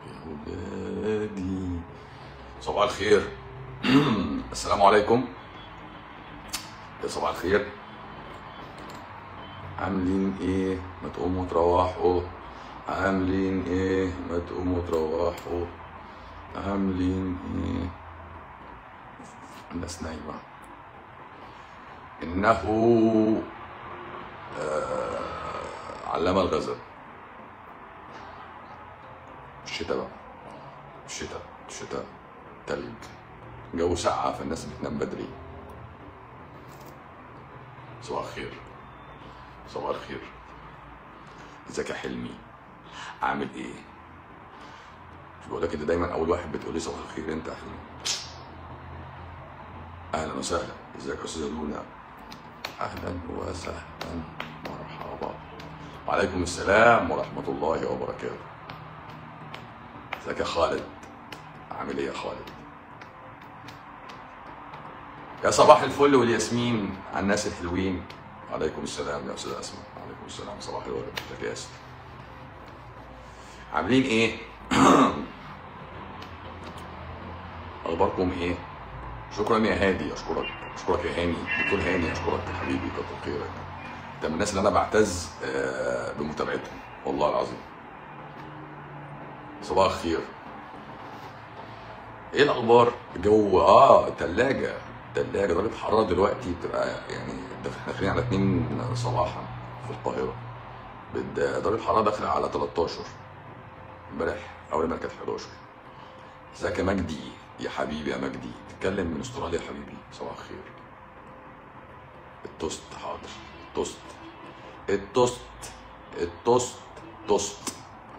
يا ولادي صباح الخير السلام عليكم يا صباح الخير عاملين ايه ما تقوموا تروحوا عاملين ايه ما تقوموا تروحوا عاملين ايه الناس نايمة إنه آه علم الغزل الشتاء بقى الشتاء الشتاء تلج جو ساقعة فالناس بتنام بدري صباح الخير صباح الخير ازيك يا حلمي عامل ايه مش بقول لك انت دايما اول واحد بتقول لي صباح الخير انت يا حلمي اهلا وسهلا ازيك يا استاذه لونا اهلا وسهلا مرحبا وعليكم السلام ورحمه الله وبركاته ازيك يا خالد عامل ايه يا خالد يا صباح الفل والياسمين على الناس الحلوين وعليكم السلام يا استاذ اسماء وعليكم السلام صباح الورد ازيك يا ياسر عاملين ايه اخباركم ايه شكرا يا هادي اشكرك اشكرك يا هاني دكتور هاني اشكرك يا حبيبي كتر خيرك انت من الناس اللي انا بعتز آه، بمتابعتهم والله العظيم صباح الخير ايه الاخبار الجو اه تلاجة تلاجة درجة الحرارة دلوقتي بتبقى يعني ده احنا داخلين على 2 صباحا في القاهرة بد- درجة الحرارة داخلة على 13 امبارح اول ما كانت 11 ازيك يا مجدي يا حبيبي يا مجدي تتكلم من استراليا يا حبيبي صباح الخير التوست حاضر التوست التوست التوست توست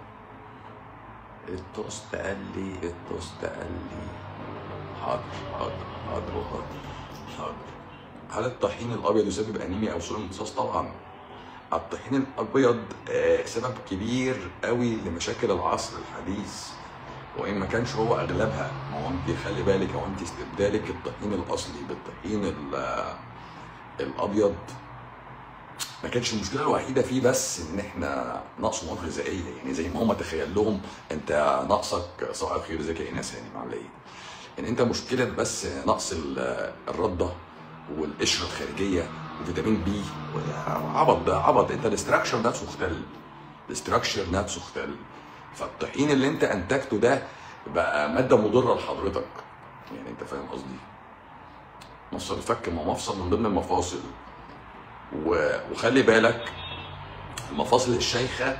التوست قال لي التوست قال لي حاضر حاضر حاضر والله حاضر هل الطحين الابيض يسبب انيميا او سوء امتصاص طبعا الطحين الابيض آه، سبب كبير قوي لمشاكل العصر الحديث وان ما كانش هو اغلبها ما هو انت خلي بالك هو انت استبدالك الطحين الاصلي بالطحين ال- الابيض ما كانش المشكله الوحيده فيه بس ان احنا نقص مواد غذائيه يعني زي ما هم تخيل لهم انت ناقصك صباح الخير ازيك يا ايناس هاني عامله ايه؟ ان انت مشكله بس نقص ال- الرده والقشره الخارجيه وفيتامين بي عبط ده عبط انت الاستراكشر نفسه اختل الاستراكشر نفسه اختل فالطحين اللي انت انتجته ده بقى ماده مضره لحضرتك يعني انت فاهم قصدي؟ مفصل الفك ما هو مفصل من ضمن المفاصل و- وخلي بالك المفاصل الشيخه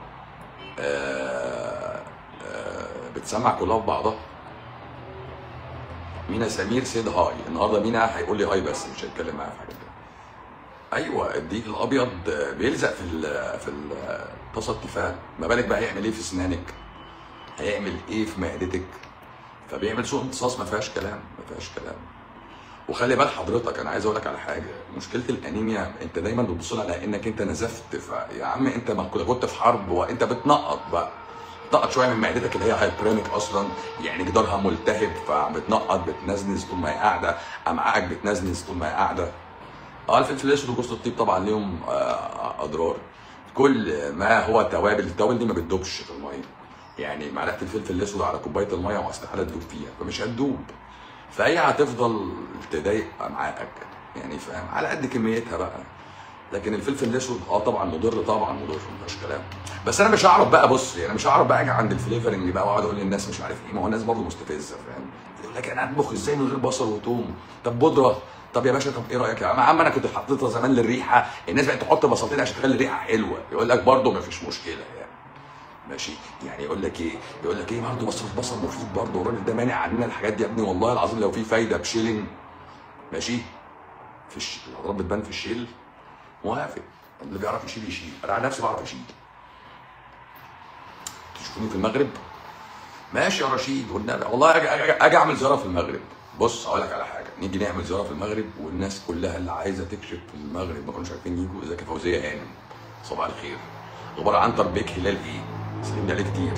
آه، آه، بتسمع كلها في بعضها مينا سمير سيد هاي النهارده مينا هيقول لي هاي بس مش هيتكلم معايا في حاجه تانية. ايوه الديك الابيض بيلزق في ال في ال- طاسه التيفال ما بالك بقى هيعمل ايه في اسنانك هيعمل ايه في معدتك فبيعمل سوء امتصاص ما فيهاش كلام ما فيهاش كلام وخلي بال حضرتك انا عايز اقول لك على حاجه مشكله الانيميا انت دايما بتبص لها على انك انت نزفت فيا عم انت ما كنت كنت في حرب وانت بتنقط بقى بتنقط شويه من معدتك اللي هي هايبريميك اصلا يعني جدارها ملتهب فبتنقط بتنزنز طول ما هي قاعده امعائك بتنزنز طول ما هي قاعده اه الفلفل الاسود وجوز الطيب طبعا ليهم آه، اضرار كل ما هو توابل التوابل دي ما بتدوبش في الميه يعني معلقه الفلفل الاسود على كوبايه الميه واستحاله تدوب فيها فمش هتدوب فهي هتفضل تضايق امعائك يعني فاهم على قد كميتها بقى لكن الفلفل الاسود اه طبعا مضر طبعا مضر ما فيهاش كلام بس انا مش هعرف بقى بص يعني مش هعرف بقى اجي عند الفليفرنج بقى واقعد اقول للناس مش عارف ايه ما هو الناس برضه مستفزه فاهم يقول لك انا اطبخ ازاي من غير بصل وثوم طب بودره طب يا باشا طب ايه رايك يا عم عم انا كنت حطيتها زمان للريحه الناس بقت تحط بصلتين عشان تخلي الريحه حلوه يقول لك برضه ما فيش مشكله يعني ماشي يعني يقول لك ايه يقول لك ايه برضه بصل البصل مفيد برضه الراجل ده مانع عننا الحاجات دي يا ابني والله العظيم لو في فايده بشيلنج ماشي في الش... الاضراب بتبان في الشيل موافق اللي بيعرف يشيل يشيل انا عن نفسي بعرف اشيل تشوفوني في المغرب ماشي يا رشيد والنبي والله اجي, أجي, أجي اعمل زياره في المغرب بص اقول لك على حاجه نيجي نعمل زياره في المغرب والناس كلها اللي عايزه تكشف في المغرب ما كانوش عارفين يجوا ازيك يا فوزيه هانم صباح الخير اخبار عنتر بيك هلال ايه سلمني عليه كتير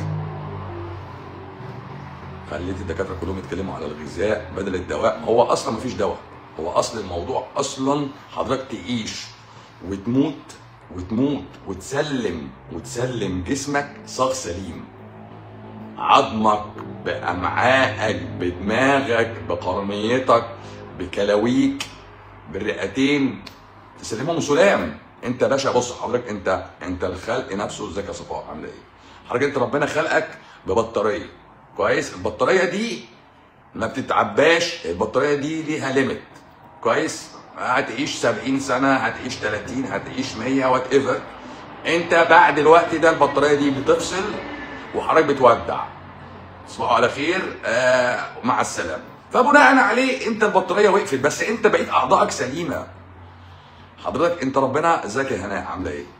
خليت الدكاتره كلهم يتكلموا على الغذاء بدل الدواء هو اصلا مفيش دواء هو اصل الموضوع اصلا حضرتك تعيش وتموت وتموت وتسلم وتسلم جسمك صاغ سليم عظمك بامعائك بدماغك بقرنيتك بكلاويك بالرئتين تسلمهم سلام انت يا باشا بص حضرتك انت انت الخلق نفسه ازيك يا صفاء عامله ايه حضرتك انت ربنا خلقك ببطاريه كويس البطاريه دي ما بتتعباش البطاريه دي ليها ليميت كويس هتعيش 70 سنه هتعيش 30 هتعيش 100 وات ايفر انت بعد الوقت ده البطاريه دي بتفصل وحضرتك بتودع تصبحوا على خير آه مع السلامه فبناء عليه انت البطاريه وقفت بس انت بقيت اعضائك سليمه حضرتك انت ربنا ازيك يا هناء عامله ايه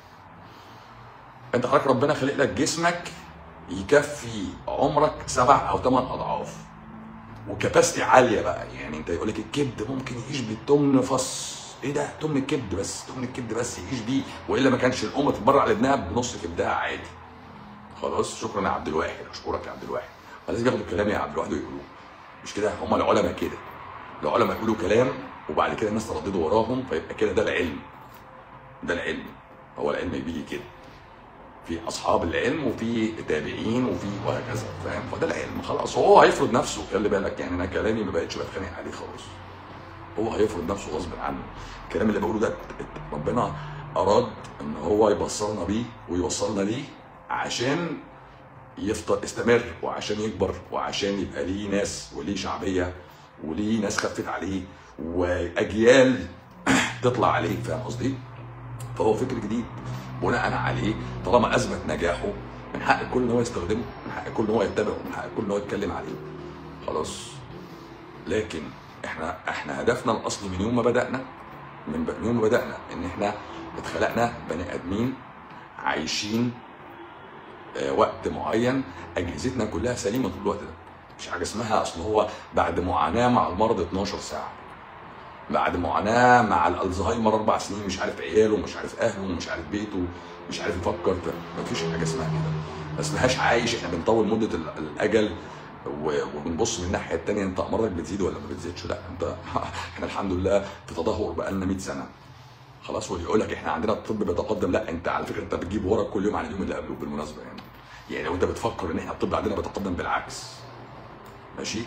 انت حضرتك ربنا خلق لك جسمك يكفي عمرك سبع او ثمان اضعاف وكباستي عاليه بقى يعني انت يقول لك الكبد ممكن يعيش بالتمن فص ايه ده تمن الكبد بس تمن الكبد بس يعيش بيه والا ما كانش الام تتبرع لابنها بنص كبدها عادي خلاص شكرا يا عبد الواحد اشكرك يا عبد الواحد فلازم ياخدوا الكلام يا عبد الواحد ويقولوه مش كده هم العلماء كده العلماء يقولوا كلام وبعد كده الناس ترددوا وراهم فيبقى كده ده العلم ده العلم هو العلم بيجي كده في اصحاب العلم وفي تابعين وفي وهكذا فاهم فده العلم خلاص هو هيفرض نفسه خلي بالك يعني انا كلامي ما بقتش بتخانق عليه خالص هو هيفرض نفسه غصب عنه الكلام اللي بقوله ده ربنا اراد ان هو يبصرنا بيه ويوصلنا ليه عشان يفضل يستمر وعشان يكبر وعشان يبقى ليه ناس وليه شعبيه وليه ناس خفت عليه واجيال تطلع عليه فاهم قصدي؟ فهو فكر جديد بناء عليه طالما اثبت نجاحه من حق الكل ان هو يستخدمه من حق الكل ان هو يتبعه من حق الكل ان هو يتكلم عليه خلاص لكن احنا احنا هدفنا الاصلي من يوم ما بدانا من ب- من يوم ما بدانا ان احنا اتخلقنا بني ادمين عايشين آه، وقت معين اجهزتنا كلها سليمه طول الوقت ده مش حاجه اسمها اصل هو بعد معاناه مع المرض 12 ساعه بعد معاناه مع الالزهايمر اربع سنين مش عارف عياله مش عارف اهله مش عارف بيته مش عارف يفكر في مفيش حاجه اسمها كده ما اسمهاش عايش احنا بنطول مده ال- الاجل و- وبنبص من الناحيه الثانيه انت امراضك بتزيد ولا ما بتزيدش لا انت احنا الحمد لله في تدهور بقالنا 100 سنه خلاص واللي يقول لك احنا عندنا الطب بيتقدم لا انت على فكره انت بتجيب وراك كل يوم عن اليوم اللي قبله بالمناسبه يعني يعني لو انت بتفكر ان احنا الطب عندنا بيتقدم بالعكس ماشي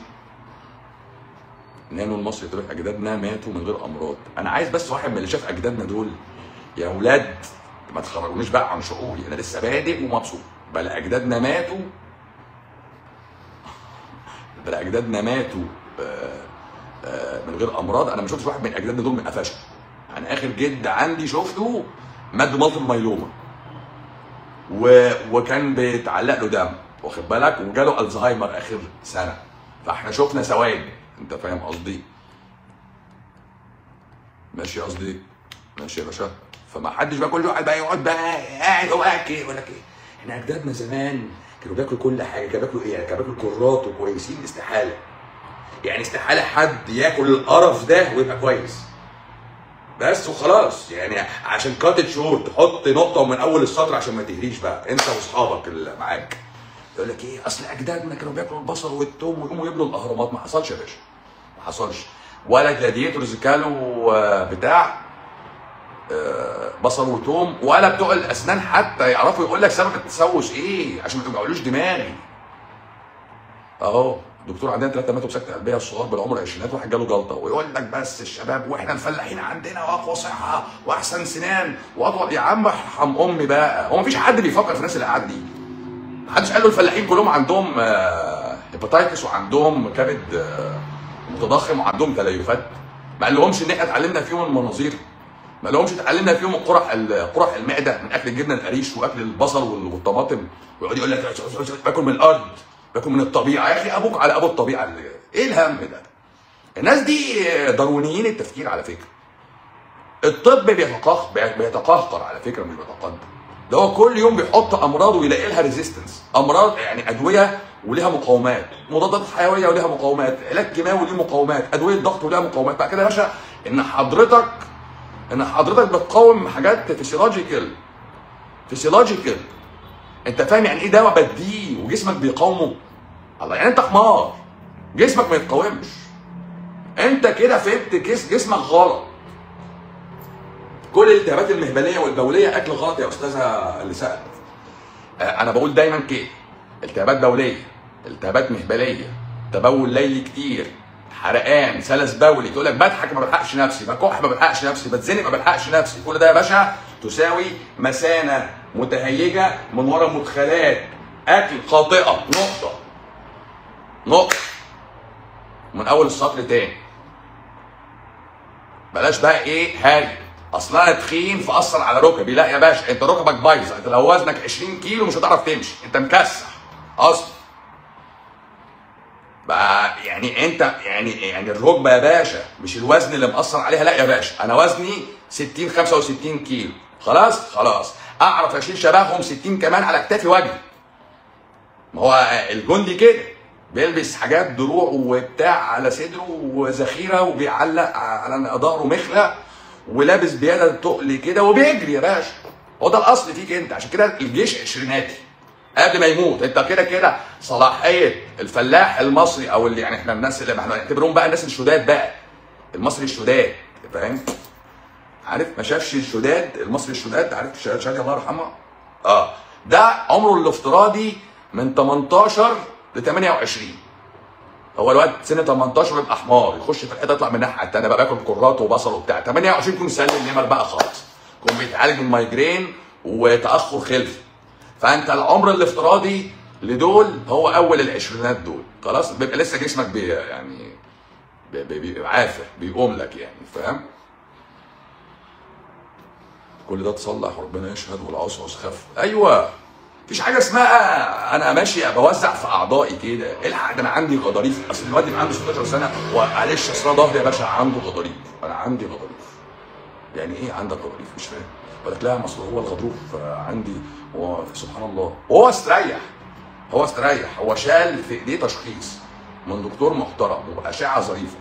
نانو المصري يقول لك اجدادنا ماتوا من غير امراض انا عايز بس واحد من اللي شاف اجدادنا دول يا اولاد ما تخرجونيش بقى عن شعوري انا لسه بادئ ومبسوط بل اجدادنا ماتوا بل اجدادنا ماتوا آه، آه، من غير امراض انا ما شفتش واحد من اجدادنا دول من قفشه انا اخر جد عندي شفته مات بمالتي مايلوما و... وكان بيتعلق له دم واخد بالك وجاله الزهايمر اخر سنه فاحنا شفنا سواد انت فاهم قصدي ماشي قصدي ماشي يا باشا فما حدش بقى كل واحد بقى يقعد بقى قاعد هو قاعد كده يقول لك ايه احنا اجدادنا زمان كانوا بياكلوا كل حاجه كانوا بياكلوا ايه يعني كانوا بياكلوا كرات وكويسين استحاله يعني استحاله حد ياكل القرف ده ويبقى كويس بس وخلاص يعني عشان كاتت شورت تحط نقطه من اول السطر عشان ما تهريش بقى انت واصحابك اللي معاك يقول لك ايه اصل اجدادنا كانوا بياكلوا البصل والثوم ويقوموا يبنوا الاهرامات ما حصلش يا باشا ما حصلش ولا جلاديتورز كانوا آه، بتاع آه، بصل وثوم ولا بتوع الاسنان حتى يعرفوا يقول لك سبب التسوس ايه عشان ما توجعولوش دماغي اهو دكتور عندنا ثلاثه ماتوا بسكته قلبيه الصغار بالعمر العشرينات واحد جاله جلطه ويقول لك بس الشباب واحنا الفلاحين عندنا واقوى صحه واحسن سنان واطول يا عم ارحم امي بقى هو مفيش حد بيفكر في الناس اللي قاعد دي محدش قال له الفلاحين كلهم عندهم آه، هيباتايتس وعندهم كبد آه، متضخم وعندهم تليفات ما قالهمش ان احنا اتعلمنا فيهم المناظير ما قالهمش اتعلمنا فيهم القرح ال- قرح المعده من اكل الجبنه القريش واكل البصل وال- والطماطم ويقعد يقول لك باكل من الارض باكل من الطبيعه يا اخي ابوك على ابو الطبيعه اللي- ايه الهم ده؟ الناس دي داروينيين التفكير على فكره الطب بيتقهقر بيتقهقر على فكره مش بيتقدم ده هو كل يوم بيحط امراض ويلاقي لها ريزيستنس امراض يعني ادويه وليها مقاومات مضادات حيويه وليها مقاومات علاج كيماوي وليه مقاومات ادويه ضغط وليها مقاومات بعد كده يا باشا ان حضرتك ان حضرتك بتقاوم حاجات فيسيولوجيكال فيسيولوجيكال انت فاهم يعني ايه دواء بديه وجسمك بيقاومه الله يعني انت حمار جسمك ما يتقاومش انت كده فهمت جس- جسمك غلط كل الالتهابات المهبليه والبوليه اكل غلط يا استاذه اللي سالت آه، انا بقول دايما كده التهابات بوليه التهابات مهبليه تبول ليلي كتير حرقان سلس بولي تقول لك بضحك ما بلحقش نفسي بكح ما بلحقش نفسي بتزنق ما بلحقش نفسي كل ده يا باشا تساوي مثانه متهيجه من ورا مدخلات اكل خاطئه نقطه نقطه من اول السطر تاني بلاش بقى ايه هاري اصل انا تخين فاثر على ركبي لا يا باشا انت ركبك بايظه انت لو وزنك 20 كيلو مش هتعرف تمشي انت مكسح اصلا بقى يعني انت يعني يعني الركبه يا باشا مش الوزن اللي مأثر عليها لا يا باشا انا وزني 60 65 كيلو خلاص خلاص اعرف اشيل شبههم 60 كمان على اكتافي واجري ما هو الجندي كده بيلبس حاجات دروع وبتاع على صدره وذخيره وبيعلق على ظهره مخله ولابس بياده تقل كده وبيجري يا باشا هو ده الاصل فيك انت عشان كده الجيش عشريناتي قبل ما يموت انت كده كده صلاحيه الفلاح المصري او اللي يعني احنا الناس اللي احنا نعتبرهم بقى الناس الشداد بقى المصري الشداد فاهم عارف ما شافش الشداد المصري الشداد عارف ش- شادي الله يرحمها اه ده عمره الافتراضي من 18 ل 28 هو الواد سن 18 يبقى حمار يخش في الحته يطلع من الناحيه الثانيه بقى بياكل كرات وبصل وبتاع 28 يكون سلم نمر بقى خالص يكون بيتعالج من مايجرين وتاخر خلفي فانت العمر الافتراضي لدول هو اول العشرينات دول خلاص بيبقى لسه جسمك بي يعني بي- بي- بيبقى عافر بيقوم لك يعني فاهم كل ده تصلح وربنا يشهد والعصعص خف ايوه مفيش حاجه اسمها انا ماشي بوزع في اعضائي كده الحق ده انا عندي غضاريف اصل الواد يبقى عنده 16 سنه ومعلش اصل أنا ظهري يا باشا عنده غضاريف انا عندي غضاريف يعني ايه عندك غضاريف مش فاهم يقول لك لا ما اصل هو الغضروف عندي هو سبحان الله وهو استريح هو استريح هو شال في ايديه تشخيص من دكتور محترم واشعه ظريفه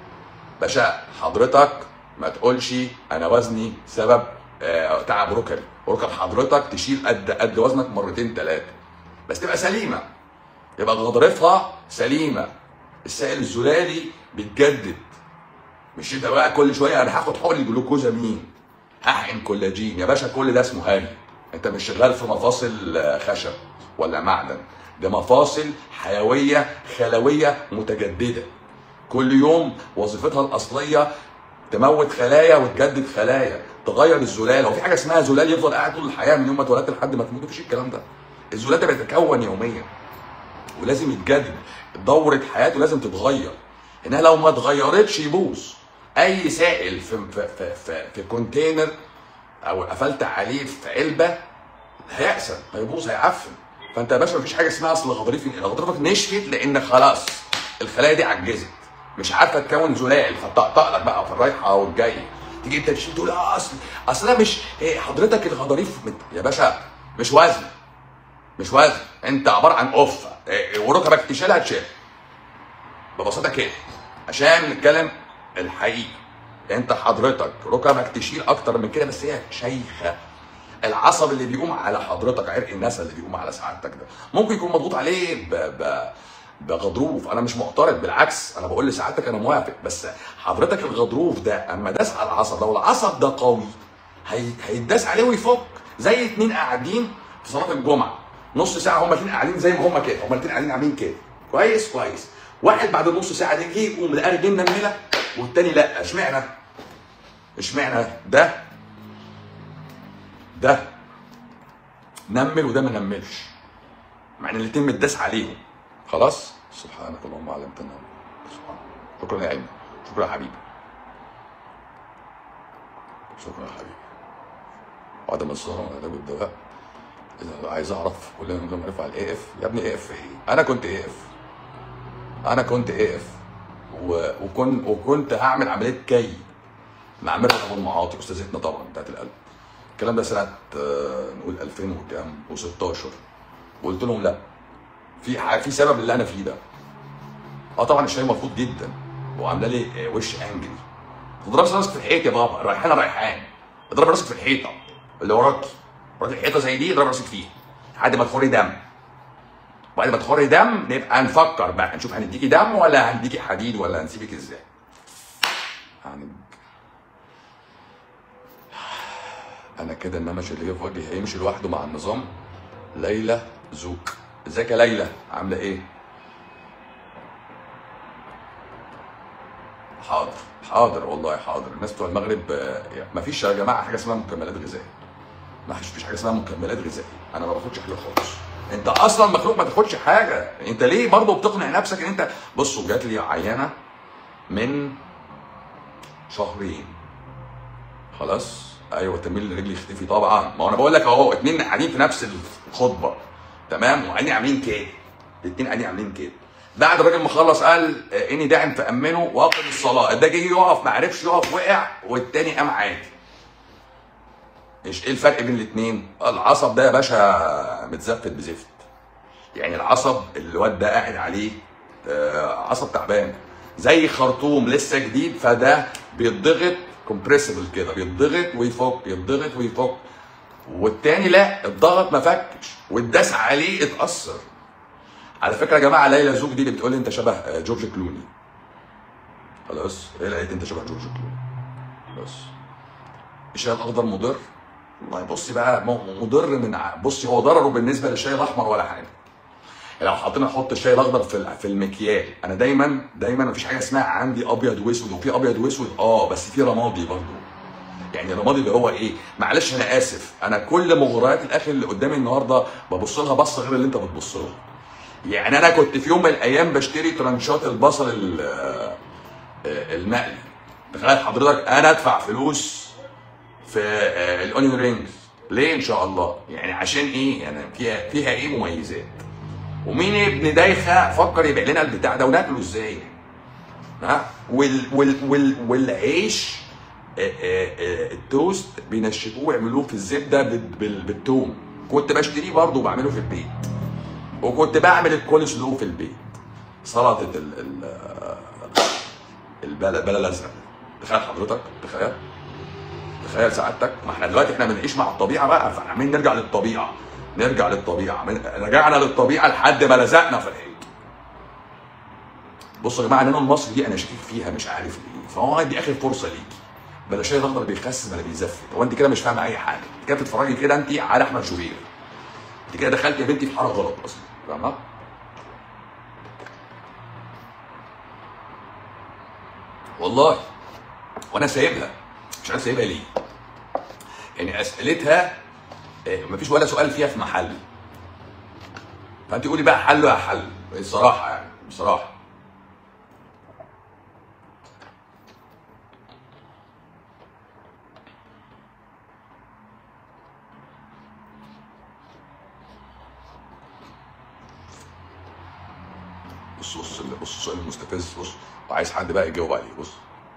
باشا حضرتك ما تقولش انا وزني سبب آه، تعب ركبي ركب حضرتك تشيل قد قد وزنك مرتين ثلاثه بس تبقى سليمه يبقى غضاريفها سليمه السائل الزلالي بيتجدد مش انت بقى كل شويه انا هاخد حقن الجلوكوزامين هحقن كولاجين يا باشا كل ده اسمه هاري انت مش شغال في مفاصل آه، خشب ولا معدن ده مفاصل حيويه خلويه متجدده كل يوم وظيفتها الاصليه تموت خلايا وتجدد خلايا تغير الزلال هو في حاجه اسمها زلال يفضل قاعد طول الحياه من يوم ما اتولدت لحد ما تموت مفيش الكلام ده الزلال ده بيتكون يوميا ولازم يتجدد دوره حياته لازم تتغير انها لو ما اتغيرتش يبوظ اي سائل في في في, في, في كونتينر او قفلت عليه في علبه هيأسر هيبوظ هيعفن فانت يا باشا مفيش حاجه اسمها اصل غضاريفي غضاريفك نشفت لان خلاص الخلايا دي عجزت مش عارفه تكون زلال فتطقطق لك بقى في الرايحه والجايه تيجي انت تشيل تقول اه اصل اصل انا مش إيه حضرتك الغضاريف مت... يا باشا مش وزن مش وزن انت عباره عن قفه إيه وركبك تشيلها تشيل ببساطه كده عشان نتكلم الحقيقي انت حضرتك ركبك تشيل اكتر من كده بس هي شيخه العصب اللي بيقوم على حضرتك عرق النسا اللي بيقوم على سعادتك ده ممكن يكون مضغوط عليه ب... ب... بغضروف انا مش معترض بالعكس انا بقول لسعادتك انا موافق بس حضرتك الغضروف ده اما داس على العصب لو العصب ده قوي هي... هيتداس عليه ويفك زي اتنين قاعدين في صلاه الجمعه نص ساعه هما الاتنين قاعدين زي ما هما كده هما الاتنين قاعدين عاملين كده كويس كويس واحد بعد نص ساعه دي يجي يقوم لقى رجلنا منيله والتاني لا اشمعنى اشمعنى ده ده نمل وده ما نملش مع ان الاتنين متداس عليهم خلاص سبحانك اللهم علمتنا سبحانك شكرا يا ايمن شكرا يا حبيبي شكرا يا حبيبي وعدم السهر وعدم الدواء اذا عايز اعرف كل من غير معرفه على الاي اف يا ابني اي اف ايه انا كنت اي اف انا كنت اي اف وكنت وكنت هعمل عمليه كي مع ميرفت ابو المعاطي استاذتنا طبعا بتاعت القلب الكلام ده سنه آه، نقول 2000 وكام و16 وقلت لهم لا في ح- في سبب اللي انا فيه ده اه طبعا الشاي مرفوض جدا وعامله لي آه، وش انجلي تضرب راسك في الحيط يا بابا رايحان رايحان اضرب راسك في الحيطه اللي وراكي وراكي الحيطه زي دي اضرب راسك فيها لحد ما تخري دم وبعد ما تخري دم نبقى نفكر بقى نشوف هنديكي دم ولا هنديكي حديد ولا هنسيبك ازاي يعني انا كده النمش اللي جه في وجهي هيمشي لوحده مع النظام ليلى زوك ازيك يا ليلى عامله ايه حاضر حاضر والله حاضر الناس بتوع المغرب آه، ما فيش يا جماعه حاجه اسمها مكملات غذائيه ما فيش حاجه اسمها مكملات غذائيه انا ما باخدش حاجه خالص انت اصلا مخلوق ما تاخدش حاجه انت ليه برضه بتقنع نفسك ان انت بصوا جات لي عيانه من شهرين خلاص ايوه تميل رجلي يختفي طبعا ما هو انا بقول لك اهو اتنين قاعدين في نفس الخطبه تمام وقاعدين عاملين كده الاتنين قاعدين عاملين كده بعد الراجل ما خلص قال آه، اني داعم فامنه واقم الصلاه ده جه يقف ما عرفش يقف وقع والتاني قام عادي ايش ايه الفرق بين الاثنين؟ العصب ده يا باشا متزفت بزفت. يعني العصب اللي الواد ده قاعد عليه آه، عصب تعبان زي خرطوم لسه جديد فده بيتضغط كومبريسبل كده بيتضغط ويفك يتضغط ويفك والتاني لا الضغط ما فكش والداس عليه اتأثر على فكره يا جماعه ليلى زوج دي اللي بتقول لي انت شبه آه، جورج كلوني خلاص ايه لقيت انت شبه جورج كلوني بس الشاي الاخضر مضر والله بصي بقى م- مضر من ع- بصي هو ضرره بالنسبه للشاي الاحمر ولا حاجه لو حطينا نحط الشاي الاخضر في ال- في المكيال انا دايما دايما مفيش حاجه اسمها عندي ابيض واسود وفي ابيض واسود اه بس في رمادي برضه يعني الرمادي اللي هو ايه معلش انا اسف انا كل مغريات الاكل اللي قدامي النهارده ببص لها بصه غير اللي انت بتبص لها يعني انا كنت في يوم من الايام بشتري ترانشات البصل ال- آه، المقلي تخيل حضرتك انا ادفع فلوس في الاونيون رينجز ليه ان شاء الله يعني عشان ايه يعني فيها فيها ايه مميزات ومين ابن دايخه فكر يبيع لنا البتاع ده وناكله ازاي ها وال وال وال والعيش آه، آه، آه، التوست بينشفوه ويعملوه في الزبده بال- بال- بالثوم كنت بشتريه برضه وبعمله في البيت وكنت بعمل الكول سلو في البيت سلطه ال ال البلا البلا الازرق تخيل حضرتك تخيل تخيل سعادتك ما احنا دلوقتي احنا بنعيش مع الطبيعه بقى فاحنا عمالين نرجع للطبيعه نرجع للطبيعه من- رجعنا للطبيعه لحد ما لزقنا في الحيط بصوا يا جماعه النانو المصري دي انا شاكك فيها مش عارف ليه فهو دي اخر فرصه ليكي بلا شاي الاخضر بيخسس بلا بيزفت هو انت كده مش فاهمه اي حاجه انت كده بتتفرجي كده انت على احمد شوبير انت كده دخلت يا بنتي في حاره غلط اصلا فاهمه والله وانا سايبها مش عارف سايبها ليه يعني اسئلتها آه، مفيش ولا سؤال فيها في محل فانت قولي بقى حل يا حل الصراحه يعني بصراحه بص بص بص السؤال المستفز بص وعايز حد بقى يجاوب عليه بص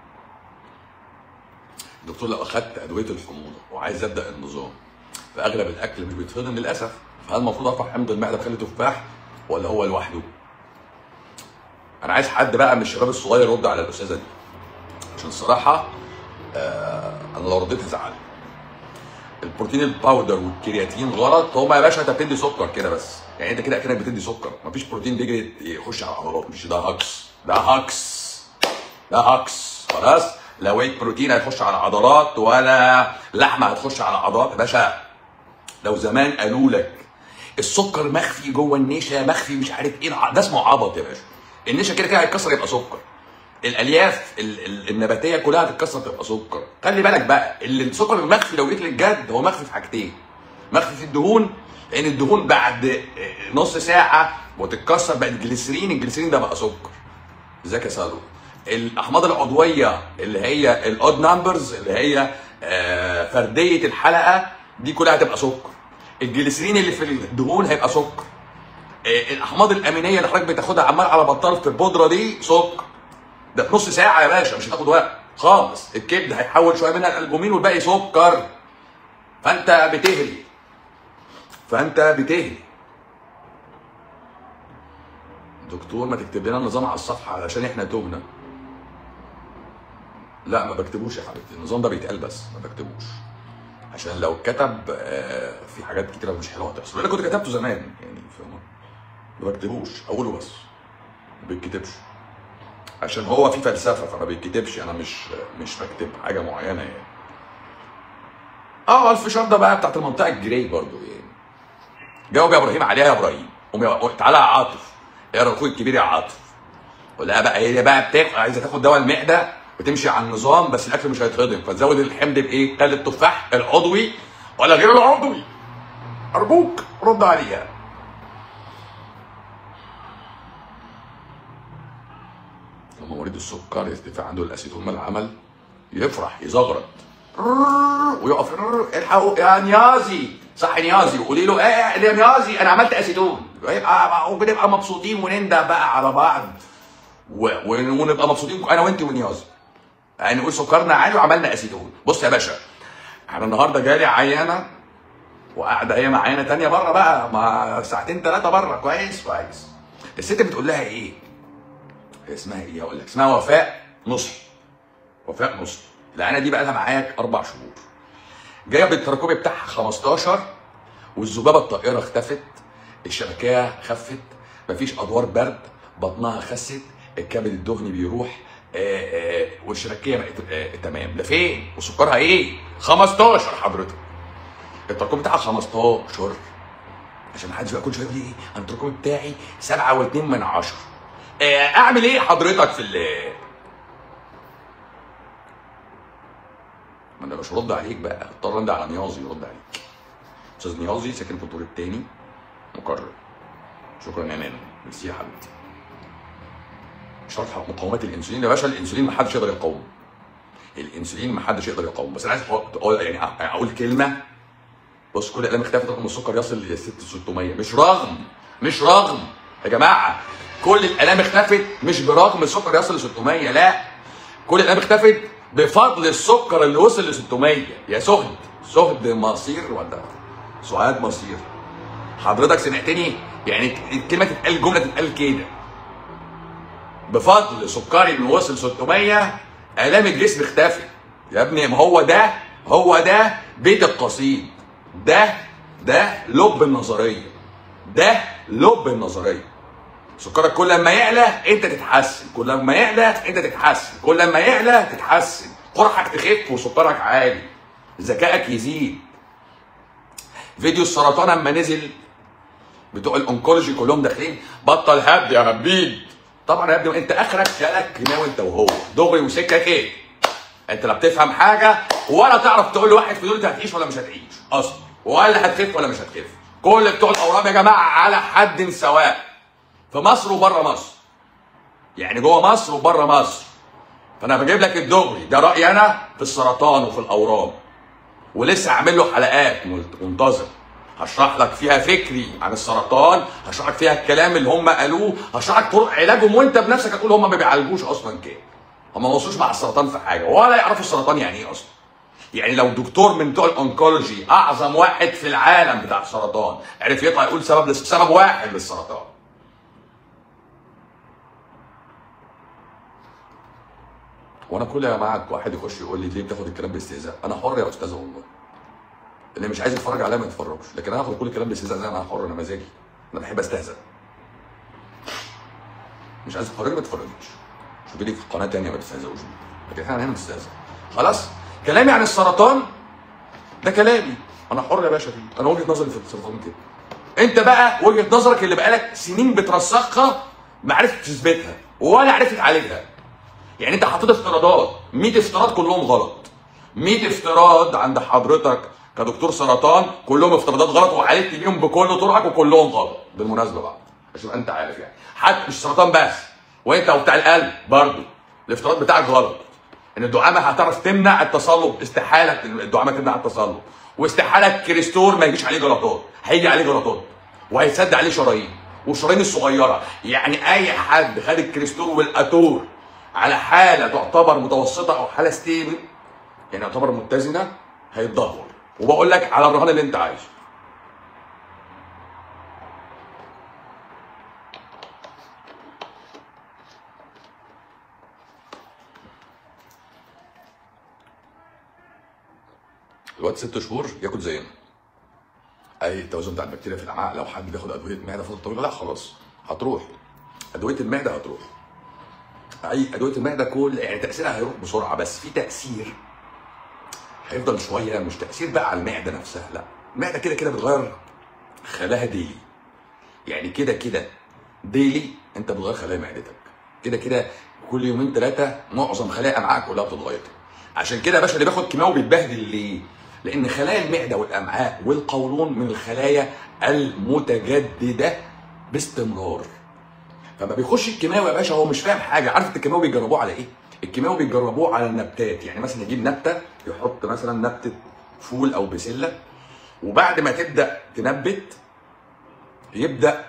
الدكتور لو اخدت ادويه الحموضه وعايز ابدا النظام فاغلب الاكل مش بيتهضم للاسف فهل المفروض ارفع حمض المعده بخلي تفاح ولا هو لوحده؟ انا عايز حد بقى من الشباب الصغير يرد على الاستاذه دي عشان الصراحه آه انا لو رديت هزعل البروتين الباودر والكرياتين غلط هما يا باشا انت بتدي سكر كده بس يعني انت كده اكنك بتدي سكر مفيش بروتين بيجري يخش على العضلات مش ده هكس ده هكس ده هكس خلاص لا ويك بروتين هيخش على العضلات ولا لحمه هتخش على العضلات يا باشا لو زمان قالوا لك السكر مخفي جوه النشا مخفي مش عارف ايه الع- ده اسمه عبط يا باشا النشا كده كده هيتكسر يبقى سكر الالياف ال- ال- النباتيه كلها هتتكسر تبقى سكر خلي بالك بقى اللي السكر المخفي لو جيت للجد هو مخفي في حاجتين مخفي في الدهون لان الدهون بعد نص ساعه وتتكسر بقت جليسرين الجليسرين ده بقى سكر ازيك يا سالو الاحماض العضويه اللي هي الاود نمبرز اللي هي آه، فرديه الحلقه دي كلها هتبقى سكر الجليسرين اللي في الدهون هيبقى سكر آه، الاحماض الامينيه اللي حضرتك بتاخدها عمال على بطال في البودره دي سكر ده في نص ساعه يا باشا مش هتاخد وقت خالص الكبد هيحول شويه منها الالبومين والباقي سكر فانت بتهري فانت بتهري دكتور ما تكتب لنا النظام على الصفحه علشان احنا تهنا لا ما بكتبوش يا حبيبتي النظام ده بيتقال بس ما بكتبوش عشان لو اتكتب آه، في حاجات كتيره مش حلوه هتحصل انا كنت كتبته زمان يعني فاهم ما بكتبوش اقوله بس ما بيتكتبش عشان هو في فلسفه فما بيتكتبش انا مش مش بكتب حاجه معينه يعني اه الفشار ده بقى بتاعت المنطقه الجراي برضو يعني جاوب يا ابراهيم عليها يا ابراهيم قوم يا- تعالى يا عاطف اقرا اخوك الكبير يا عاطف ولا بقى هي بقى بتاخد عايزه تاخد دواء المعده وتمشي على النظام بس الاكل مش هيتهضم فتزود الحمض بايه؟ خل التفاح العضوي ولا غير العضوي ارجوك رد عليها لما مريض السكر يرتفع عنده الاسيتون من العمل يفرح يزغرط ويقف الحقوا يا نيازي صح نيازي وقولي له ايه يا نيازي انا عملت اسيتون ويبقى وبنبقى مبسوطين ونندى بقى على بعض و... و... ونبقى مبسوطين انا وانت ونيازي يعني نقول سكرنا عالي وعملنا اسيتون بص يا باشا احنا النهارده جالي عيانه وقاعده هي مع عيانه تانية بره بقى مع ساعتين ثلاثه بره كويس كويس الست بتقول لها ايه؟ هي اسمها ايه اقول لك اسمها وفاء نصحي وفاء نصحي العيانه دي بقى لها معاك اربع شهور جايه بالتراكمي بتاعها 15 والذبابه الطائره اختفت الشبكيه خفت مفيش ادوار برد بطنها خست الكبد الدهني بيروح آه، آه، والشبكيه بقت آه، تمام ده فين وسكرها ايه 15 حضرتك التراكم بتاعها 15 عشان ما حدش بقى كل شويه يقول لي ايه انا التراكم بتاعي 7 و2 من 10 اعمل ايه حضرتك في ال ما انا مش هرد عليك بقى اضطر انده على نيازي يرد عليك استاذ نيازي ساكن في الدور الثاني مكرر شكرا يا نانا ميرسي يا حبيبتي شرح مقاومات الانسولين يا باشا الانسولين ما حدش يقدر يقاومه الانسولين ما حدش يقدر يقاومه بس انا عايز أقول- اقول يعني اقول كلمه بص كل الالام اختفت رقم السكر يصل ل 6600 مش رغم مش رغم يا جماعه كل الالام اختفت مش برغم السكر يصل ل 600 لا كل الالام اختفت بفضل السكر اللي وصل ل 600 يا سهد سهد مصير ولا سعاد مصير حضرتك سمعتني يعني الكلمه تتقال الجمله تتقال كده بفضل سكري اللي وصل 600 الام الجسم اختفت يا ابني ما هو ده هو ده بيت القصيد ده ده لب النظريه ده لب النظريه سكرك كل ما يعلى انت تتحسن كل ما يعلى انت تتحسن كل ما يعلى تتحسن قرحك تخف وسكرك عالي ذكائك يزيد فيديو السرطان اما نزل بتوع الانكولوجي كلهم داخلين بطل هبد يا هبيد طبعا يا ابني انت اخرك شالك كيماوي انت وهو دغري وسكك ايه انت لا بتفهم حاجه ولا تعرف تقول لواحد في دول انت هتعيش ولا مش هتعيش اصلا ولا هتخف ولا مش هتخف كل بتوع الاورام يا جماعه على حد سواء في مصر وبره مصر يعني جوه مصر وبره مصر فانا بجيب لك الدغري ده رايي انا في السرطان وفي الاورام ولسه عامل له حلقات منتظر هشرح لك فيها فكري عن السرطان هشرح لك فيها الكلام اللي هم قالوه هشرح لك طرق علاجهم وانت بنفسك هتقول هم ما بيعالجوش اصلا كده هم ما وصلوش مع السرطان في حاجه ولا يعرفوا السرطان يعني ايه اصلا يعني لو دكتور من بتوع الانكولوجي اعظم واحد في العالم بتاع السرطان عرف يطلع يقول سبب لس... سبب واحد للسرطان وانا كل يا جماعه واحد يخش يقول لي ليه بتاخد الكلام باستهزاء انا حر يا استاذ والله اللي مش عايز يتفرج عليا ما يتفرجش لكن انا هاخد كل الكلام باستهزاء زي ما انا حر انا مزاجي انا بحب استهزأ مش عايز تتفرج ما تتفرجش شوف لي في قناه تانية ما تستهزئوش بيها. لكن احنا هنا بنستهزأ خلاص كلامي عن السرطان ده كلامي انا حر يا باشا فيه انا وجهه نظري في السرطان كده انت بقى وجهه نظرك اللي بقالك سنين بترسخها ما عرفتش تثبتها ولا عرفت تعالجها يعني انت حطيت افتراضات 100 افتراض كلهم غلط 100 افتراض عند حضرتك كدكتور سرطان كلهم افتراضات غلط وعالجت بيهم بكل طرقك وكلهم غلط بالمناسبه بقى عشان انت عارف يعني حتى مش سرطان بس وانت وبتاع القلب برضه الافتراض بتاعك غلط ان الدعامه هتعرف تمنع التصلب استحاله الدعامه تمنع التصلب واستحاله الكريستور ما يجيش عليه جلطات هيجي عليه جلطات وهيسد عليه شرايين والشرايين الصغيره يعني اي حد خد الكريستور والاتور على حاله تعتبر متوسطه او حاله ستيبل يعني يعتبر متزنه هيتدهور وبقول لك على الرهان اللي انت عايزه الواد ست شهور ياكل زينا اي التوازن بتاع البكتيريا في الامعاء لو حد بياخد ادويه معده فتره طويله لا خلاص هتروح ادويه المعده هتروح اي ادويه المعده كل يعني تاثيرها هيروح بسرعه بس في تاثير هيفضل شويه مش تاثير بقى على المعده نفسها لا المعده كده كده بتغير خلاها ديلي يعني كده كده ديلي انت بتغير خلايا معدتك كده كده كل يومين ثلاثه معظم خلايا امعائك كلها بتتغير عشان كده يا باشا اللي بياخد كيماوي بيتبهدل ليه؟ لان خلايا المعده والامعاء والقولون من الخلايا المتجدده باستمرار فما بيخش الكيماوي يا باشا هو مش فاهم حاجه عارف الكيماوي بيجربوه على ايه؟ الكيماوي بيجربوه على النباتات يعني مثلا يجيب نبته يحط مثلا نبته فول او بسله وبعد ما تبدا تنبت يبدا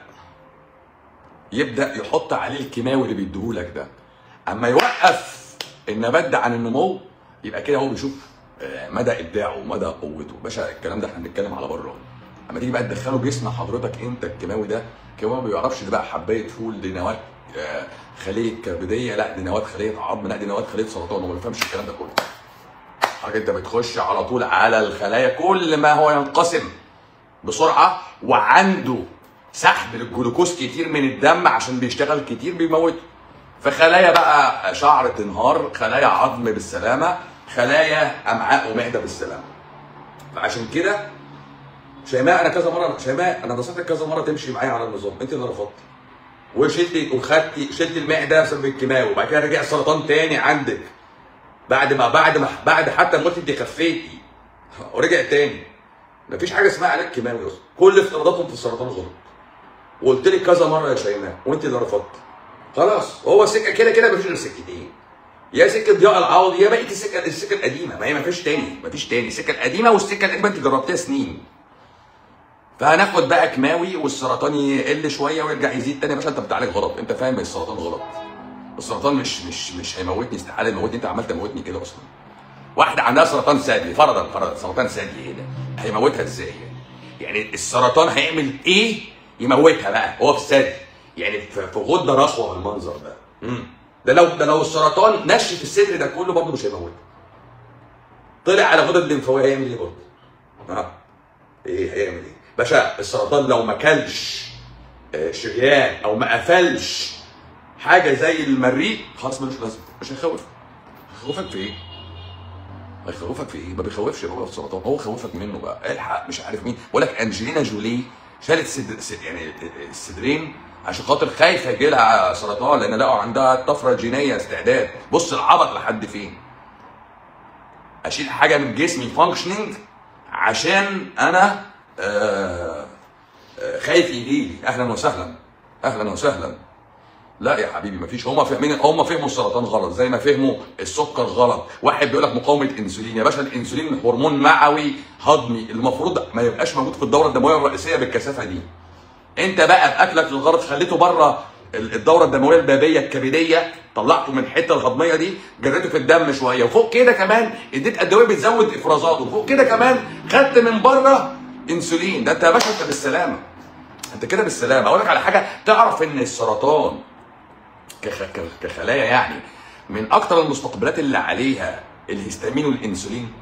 يبدا يحط عليه الكيماوي اللي بيديهولك ده اما يوقف النبات ده عن النمو يبقى كده هو بيشوف آه، مدى ابداعه ومدى قوته باشا الكلام ده احنا بنتكلم على بره اما تيجي بقى تدخله جسم حضرتك انت الكيماوي ده الكيماوي ما بيعرفش ده بقى حبايه فول دي نواه آه، خليه كبديه لا دي نواه خليه عظم لا دي نواه خليه سرطان هو ما بيفهمش الكلام ده كله حاجه انت بتخش على طول على الخلايا كل ما هو ينقسم بسرعه وعنده سحب للجلوكوز كتير من الدم عشان بيشتغل كتير بيموته فخلايا بقى شعر تنهار خلايا عظم بالسلامه خلايا امعاء ومعده بالسلامه فعشان كده شيماء انا كذا مره شيماء انا نصحتك كذا مره تمشي معايا على النظام انت اللي رفضتي وشلتي وخدتي شلت المعده بسبب الكيماوي وبعد كده رجع السرطان تاني عندك بعد ما بعد ما بعد حتى ما قلت انت خفيتي ورجع تاني مفيش حاجه اسمها علاج كيماوي اصلا كل افتراضاتهم في السرطان غلط وقلت لك كذا مره يا شيماء وانت اللي رفضتي خلاص هو السكه كده كده مفيش غير سكتين يا سكه ضياء العوض يا بقيه السكه السكه القديمه ما هي مفيش تاني مفيش تاني السكه القديمه والسكه القديمه انت جربتها سنين فهناخد بقى كيماوي والسرطان يقل شويه ويرجع يزيد تاني يا باشا انت بتعالج غلط انت فاهم السرطان غلط السرطان مش مش مش هيموتني استحاله يموتني انت عمال تموتني كده اصلا واحده عندها سرطان ثدي فرضا فرضا سرطان ثدي ايه ده هيموتها ازاي يعني يعني السرطان هيعمل ايه يموتها بقى هو في الثدي يعني في في غده رخوه بالمنظر ده مم. ده لو ده لو السرطان نشف الصدر ده كله برضه مش هيموتها طلع على غدد الليمفاويه هيعمل ايه برضه؟ اه ايه هيعمل ايه؟ باشا السرطان لو ما كلش آه، شريان او ما قفلش حاجه زي المريء خلاص ملوش لازمه مش هيخوف هيخوفك في ايه؟ هيخوفك في ايه؟ ما بيخوفش هو السرطان هو خوفك منه بقى الحق مش عارف مين بقول لك انجلينا جولي شالت صدر صد- يعني الصدرين عشان خاطر خايفه يجي لها سرطان لان لقوا عندها طفره جينيه استعداد بص العبط لحد فين اشيل حاجه من جسمي فانكشننج عشان انا آه آه خايف يجي لي اهلا وسهلا اهلا وسهلا لا يا حبيبي مفيش هم فاهمين هم فهموا السرطان غلط زي ما فهموا السكر غلط واحد بيقول لك مقاومه انسولين يا باشا الانسولين هرمون معوي هضمي المفروض ما يبقاش موجود في الدوره الدمويه الرئيسيه بالكثافه دي انت بقى باكلك للغرض خليته بره ال- الدوره الدمويه البابيه الكبديه طلعته من الحته الهضميه دي جريته في الدم شويه وفوق كده كمان اديت ادويه بتزود افرازاته وفوق كده كمان خدت من بره انسولين ده انت يا باشا انت بالسلامه انت كده بالسلامه اقول لك على حاجه تعرف ان السرطان كخ... ك- كخلايا يعني من اكتر المستقبلات اللي عليها الهستامين والانسولين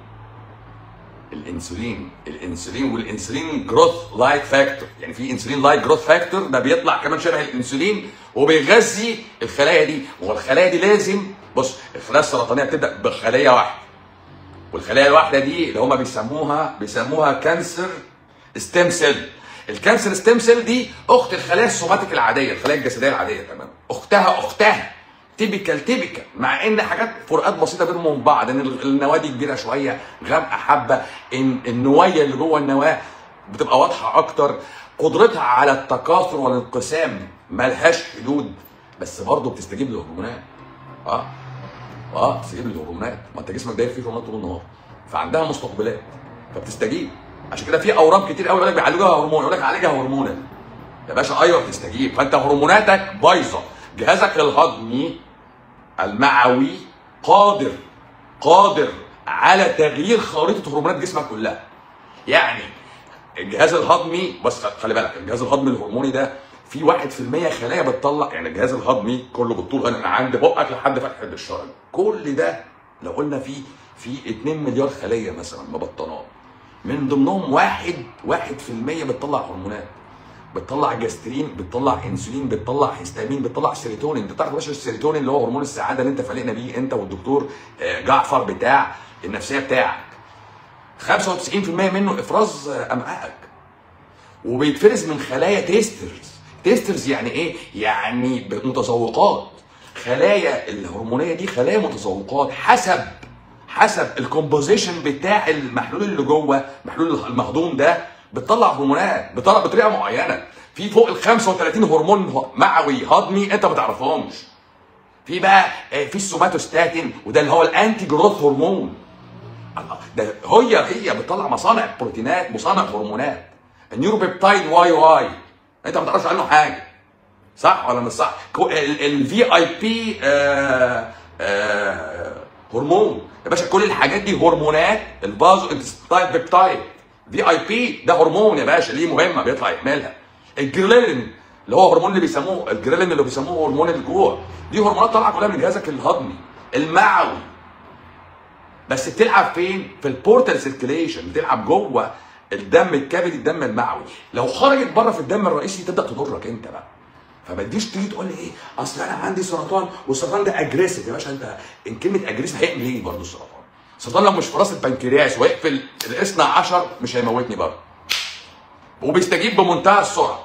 الانسولين الانسولين والانسولين جروث لايك فاكتور يعني في انسولين لايك جروث فاكتور ده بيطلع كمان شبه الانسولين وبيغذي الخلايا دي والخلايا دي لازم بص الخلايا السرطانيه بتبدا بخليه واحده والخلايا الواحده دي اللي هم بيسموها بيسموها كانسر ستيم سيل الكانسر ستيم سيل دي اخت الخلايا السوماتيك العاديه الخلايا الجسديه العاديه تمام اختها اختها تيبيكال تيبيكال مع ان حاجات فروقات بسيطه بينهم وبين بعض ان النواه دي كبيره شويه غامقه حبه ان النوايه اللي جوه النواه بتبقى واضحه اكتر قدرتها على التكاثر والانقسام ملهاش حدود بس برضه بتستجيب للهرمونات اه اه تستجيب للهرمونات ما انت جسمك داير فيه هرمونات طول النهار فعندها مستقبلات فبتستجيب عشان كده في اورام كتير قوي يقول لك بيعالجوها هرمون يقول لك عالجها هرمونا يا باشا ايوه بتستجيب فانت هرموناتك بايظه جهازك الهضمي المعوي قادر قادر على تغيير خريطه هرمونات جسمك كلها يعني الجهاز الهضمي بس خلي بالك الجهاز الهضمي الهرموني ده في 1% خلايا بتطلع يعني الجهاز الهضمي كله بالطول من عند بقك لحد فتحه الشرج كل ده لو قلنا فيه في 2 مليار خليه مثلا مبطنات من ضمنهم واحد واحد في المية بتطلع هرمونات بتطلع جاسترين بتطلع انسولين بتطلع هيستامين بتطلع سيروتونين انت تعرف يا باشا السيروتونين اللي هو هرمون السعاده اللي انت فالقنا بيه انت والدكتور آه، جعفر بتاع النفسيه بتاعك 95% منه افراز آه، امعائك وبيتفرز من خلايا تيسترز تيسترز يعني ايه يعني متذوقات خلايا الهرمونيه دي خلايا متذوقات حسب حسب الكومبوزيشن بتاع المحلول اللي جوه محلول المهضوم ده بتطلع هرمونات بتطلع بطريقه معينه في فوق ال 35 هرمون معوي هضمي انت ما تعرفهمش في بقى آه، في السوماتوستاتين وده اللي هو الانتي جروث هرمون الله ده هي هي بتطلع مصانع بروتينات مصانع هرمونات النيوروبيبتايد واي واي انت ما تعرفش عنه حاجه صح ولا مش صح الفي اي بي هرمون يا باشا كل الحاجات دي هرمونات البازو انتستايل بيبتايد في اي بي ده هرمون يا باشا ليه مهمه بيطلع يحملها الجريلين اللي هو هرمون اللي بيسموه الجريلين اللي بيسموه هرمون الجوع دي هرمونات طالعه كلها من جهازك الهضمي المعوي بس بتلعب فين؟ في البورتال سيركيليشن بتلعب جوه الدم الكبدي الدم المعوي لو خرجت بره في الدم الرئيسي تبدا تضرك انت بقى فما تجيش تيجي تقول لي ايه اصل انا عندي سرطان والسرطان ده اجريسيف يا باشا انت ان كلمه اجريسيف هيعمل ايه برضه السرطان؟ السرطان لو مش في راس البنكرياس ويقفل الاثنى عشر مش هيموتني برضه وبيستجيب بمنتهى السرعه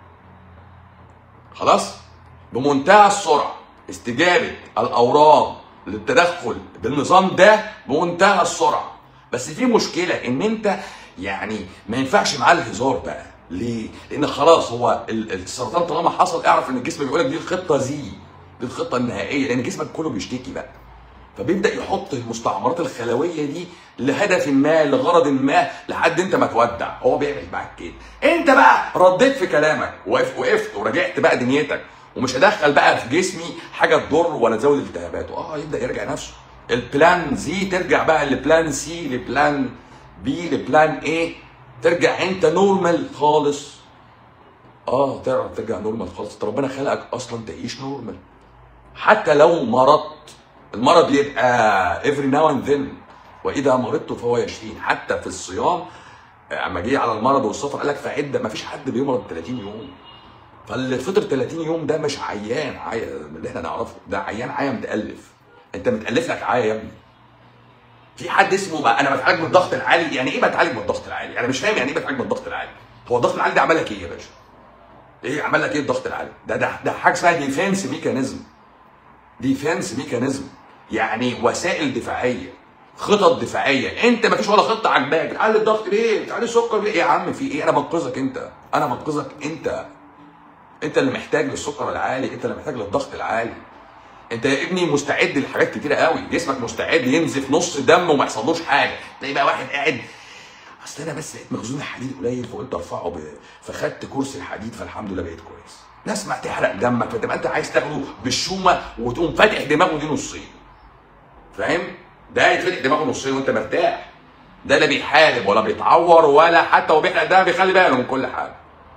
خلاص بمنتهى السرعه استجابه الاورام للتدخل بالنظام ده بمنتهى السرعه بس في مشكله ان انت يعني ما ينفعش معاه الهزار بقى ليه؟ لان خلاص هو ال- السرطان طالما حصل اعرف ان الجسم بيقول لك دي الخطه زي دي الخطه النهائيه لان جسمك كله بيشتكي بقى فبيبدا يحط المستعمرات الخلويه دي لهدف ما لغرض ما لحد انت ما تودع هو بيعمل معاك كده انت بقى رديت في كلامك وقف وقفت ورجعت بقى دنيتك ومش هدخل بقى في جسمي حاجه تضر ولا تزود التهاباته اه يبدا يرجع نفسه البلان زي ترجع بقى لبلان سي لبلان بي لبلان ايه ترجع انت نورمال خالص اه تعرف ترجع نورمال خالص انت ربنا خلقك اصلا تعيش نورمال حتى لو مرضت المرض يبقى every now and then واذا مرضت فهو يشفين حتى في الصيام آه، اما جه على المرض والسفر قال لك فعده ما فيش حد بيمرض 30 يوم فاللي فطر 30 يوم ده مش عيان عيا من اللي احنا نعرفه ده عيان عيا متالف انت متالف لك عيا يا ابني في حد اسمه بقى انا بتعالج من الضغط العالي يعني ايه بتعالج من الضغط العالي انا مش فاهم يعني ايه بتعالج من الضغط العالي هو الضغط العالي ده عمل لك ايه يا باشا ايه عمل لك ايه الضغط العالي ده ده ده حاجه اسمها ديفense ميكانيزم ديفنس ميكانيزم يعني وسائل دفاعيه خطط دفاعيه انت ما فيش ولا خطه عجباك تعالي الضغط ليه تعالي السكر ليه إيه يا عم في ايه انا بنقذك انت انا بنقذك انت انت اللي محتاج للسكر العالي انت اللي محتاج للضغط العالي انت يا ابني مستعد لحاجات كتيره قوي جسمك مستعد ينزف نص دم وما يحصلوش حاجه تلاقي بقى واحد قاعد اصل انا بس لقيت مخزون الحديد قليل فقلت ارفعه ب... فخدت كرسي الحديد فالحمد لله بقيت كويس ناس ما تحرق دمك فتبقى انت عايز تاخده بالشومه وتقوم فاتح دماغه دي نصين فاهم ده يتفتح دماغه نصين وانت مرتاح ده لا بيحارب ولا بيتعور ولا حتى هو بيحرق ده بيخلي باله من كل حاجه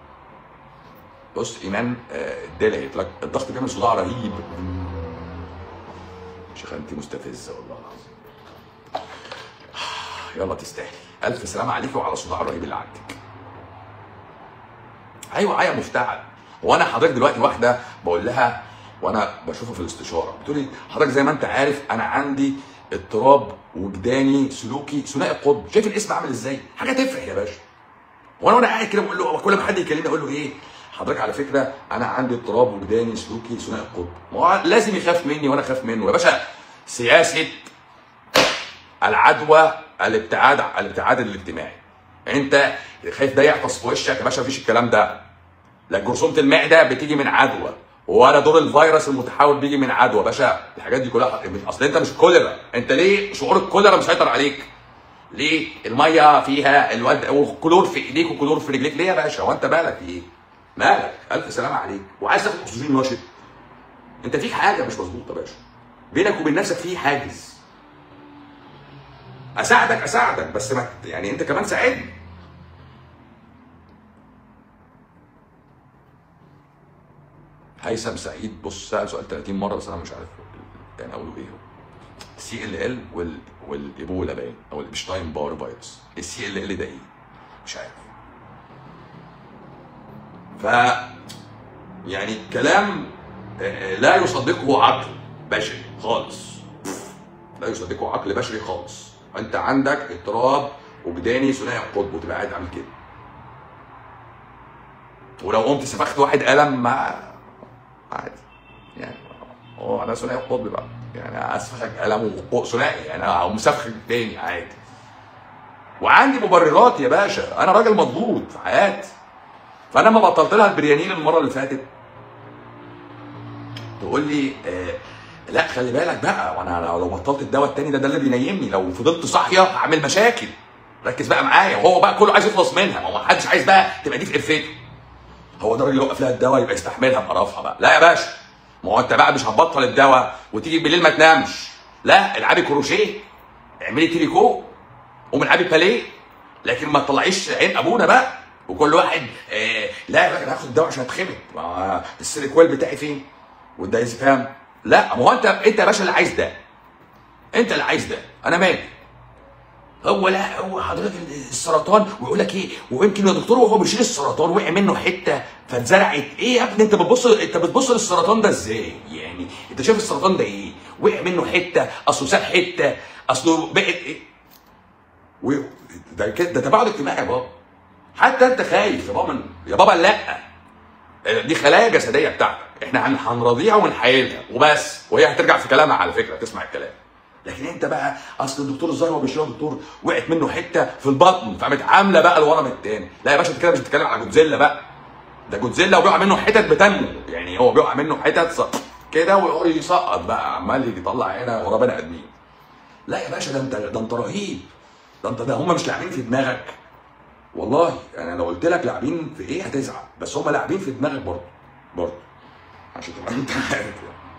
بص ايمان آه، ادالي لك الضغط بيعمل صداع رهيب شيخ انت مستفزه والله العظيم يلا تستاهلي الف سلام عليك وعلى الصداع الرهيب اللي عندك ايوه عيا مفتعل وانا حضرتك دلوقتي واحده بقول لها وانا بشوفها في الاستشاره بتقول لي حضرتك زي ما انت عارف انا عندي اضطراب وجداني سلوكي ثنائي القطب شايف الاسم عامل ازاي حاجه تفرح يا باشا وانا وانا قاعد كده بقول له كل ما حد يكلمني اقول له ايه حضرتك على فكره انا عندي اضطراب وجداني سلوكي ثنائي القطب ما هو لازم يخاف مني وانا اخاف منه يا باشا سياسه العدوى الابتعاد الابتعاد الاجتماعي انت خايف ده يعطس في وشك يا باشا مفيش الكلام ده لا جرثومه المعده بتيجي من عدوى ولا دور الفيروس المتحول بيجي من عدوى يا باشا الحاجات دي كلها اصل انت مش كوليرا انت ليه شعور الكوليرا مسيطر عليك ليه الميه فيها الواد وكلور في ايديك وكلور في رجليك ليه يا باشا هو انت مالك في ايه مالك الف سلامه عليك وعايز تاخد اكسجين نشط انت فيك حاجه مش مظبوطه يا باشا بينك وبين نفسك في حاجز اساعدك اساعدك بس ما يعني انت كمان ساعدني هيثم سعيد بص سأل سؤال 30 مره بس انا مش عارف يعني اقوله ايه سي ال ال وال والايبولا باين او الابشتاين بار فيروس السي ال ال ده ايه؟ مش عارف ف يعني كلام آه، لا يصدقه عقل بشري خالص لا يصدقه عقل بشري خالص انت عندك اضطراب وجداني ثنائي القطب وتبقى قاعد عامل كده ولو قمت سفخت واحد قلم ما عادي يعني هو انا ثنائي القطب بقى يعني اسفخك قلم وثنائي يعني او مسفخ تاني عادي وعندي مبررات يا باشا انا راجل مضبوط في حياتي فانا ما بطلت لها البريانين المره اللي فاتت تقول لي آه لا خلي بالك بقى وانا لو بطلت الدواء التاني ده ده اللي بينيمني لو فضلت صاحيه هعمل مشاكل ركز بقى معايا وهو بقى كله عايز يخلص منها ما هو محدش عايز بقى تبقى دي في قرفته هو ده الراجل اللي يوقف لها الدواء يبقى يستحملها بقرفها بقى لا يا باشا ما هو انت بقى مش هتبطل الدواء وتيجي بالليل ما تنامش لا العبي كروشيه اعملي تريكو قومي العبي باليه لكن ما تطلعيش عين ابونا بقى وكل واحد آه لا يا راجل هاخد الدواء عشان اتخمد ما هو السيريكويل بتاعي فين والدايزيبام لا ما هو انت انت يا باشا اللي عايز ده انت اللي عايز ده انا مالي هو لا هو حضرتك السرطان ويقول لك ايه ويمكن يا دكتور وهو بيشيل السرطان وقع منه حته فاتزرعت ايه يا ابني انت بتبص انت بتبص للسرطان ده ازاي يعني انت شايف السرطان ده ايه وقع منه حته اصله ساب حته اصله بقت ايه و... ده كده ده تباعد اجتماعي يا بابا حتى انت خايف يا بابا يا بابا لا دي خلايا جسديه بتاعتك احنا هن- هنرضيها ونحايلها وبس وهي هترجع في كلامها على فكره تسمع الكلام لكن انت بقى اصل الدكتور الظاهر وهو بيشتغل دكتور وقعت منه حته في البطن فقامت عامله بقى الورم التاني لا يا باشا انت كده مش بتتكلم على جودزيلا بقى ده جودزيلا وبيقع منه حتت بتنمو يعني هو بيقع منه حتت ص- كده ويقعد يسقط بقى عمال يطلع هنا ورا بني ادمين لا يا باشا ده انت ده انت رهيب ده انت ده هم مش لاعبين في دماغك والله يعني لو قلت لك لاعبين في ايه هتزعل بس هم لاعبين في دماغك برضه برضه عشان تبقى انت عارف يعني.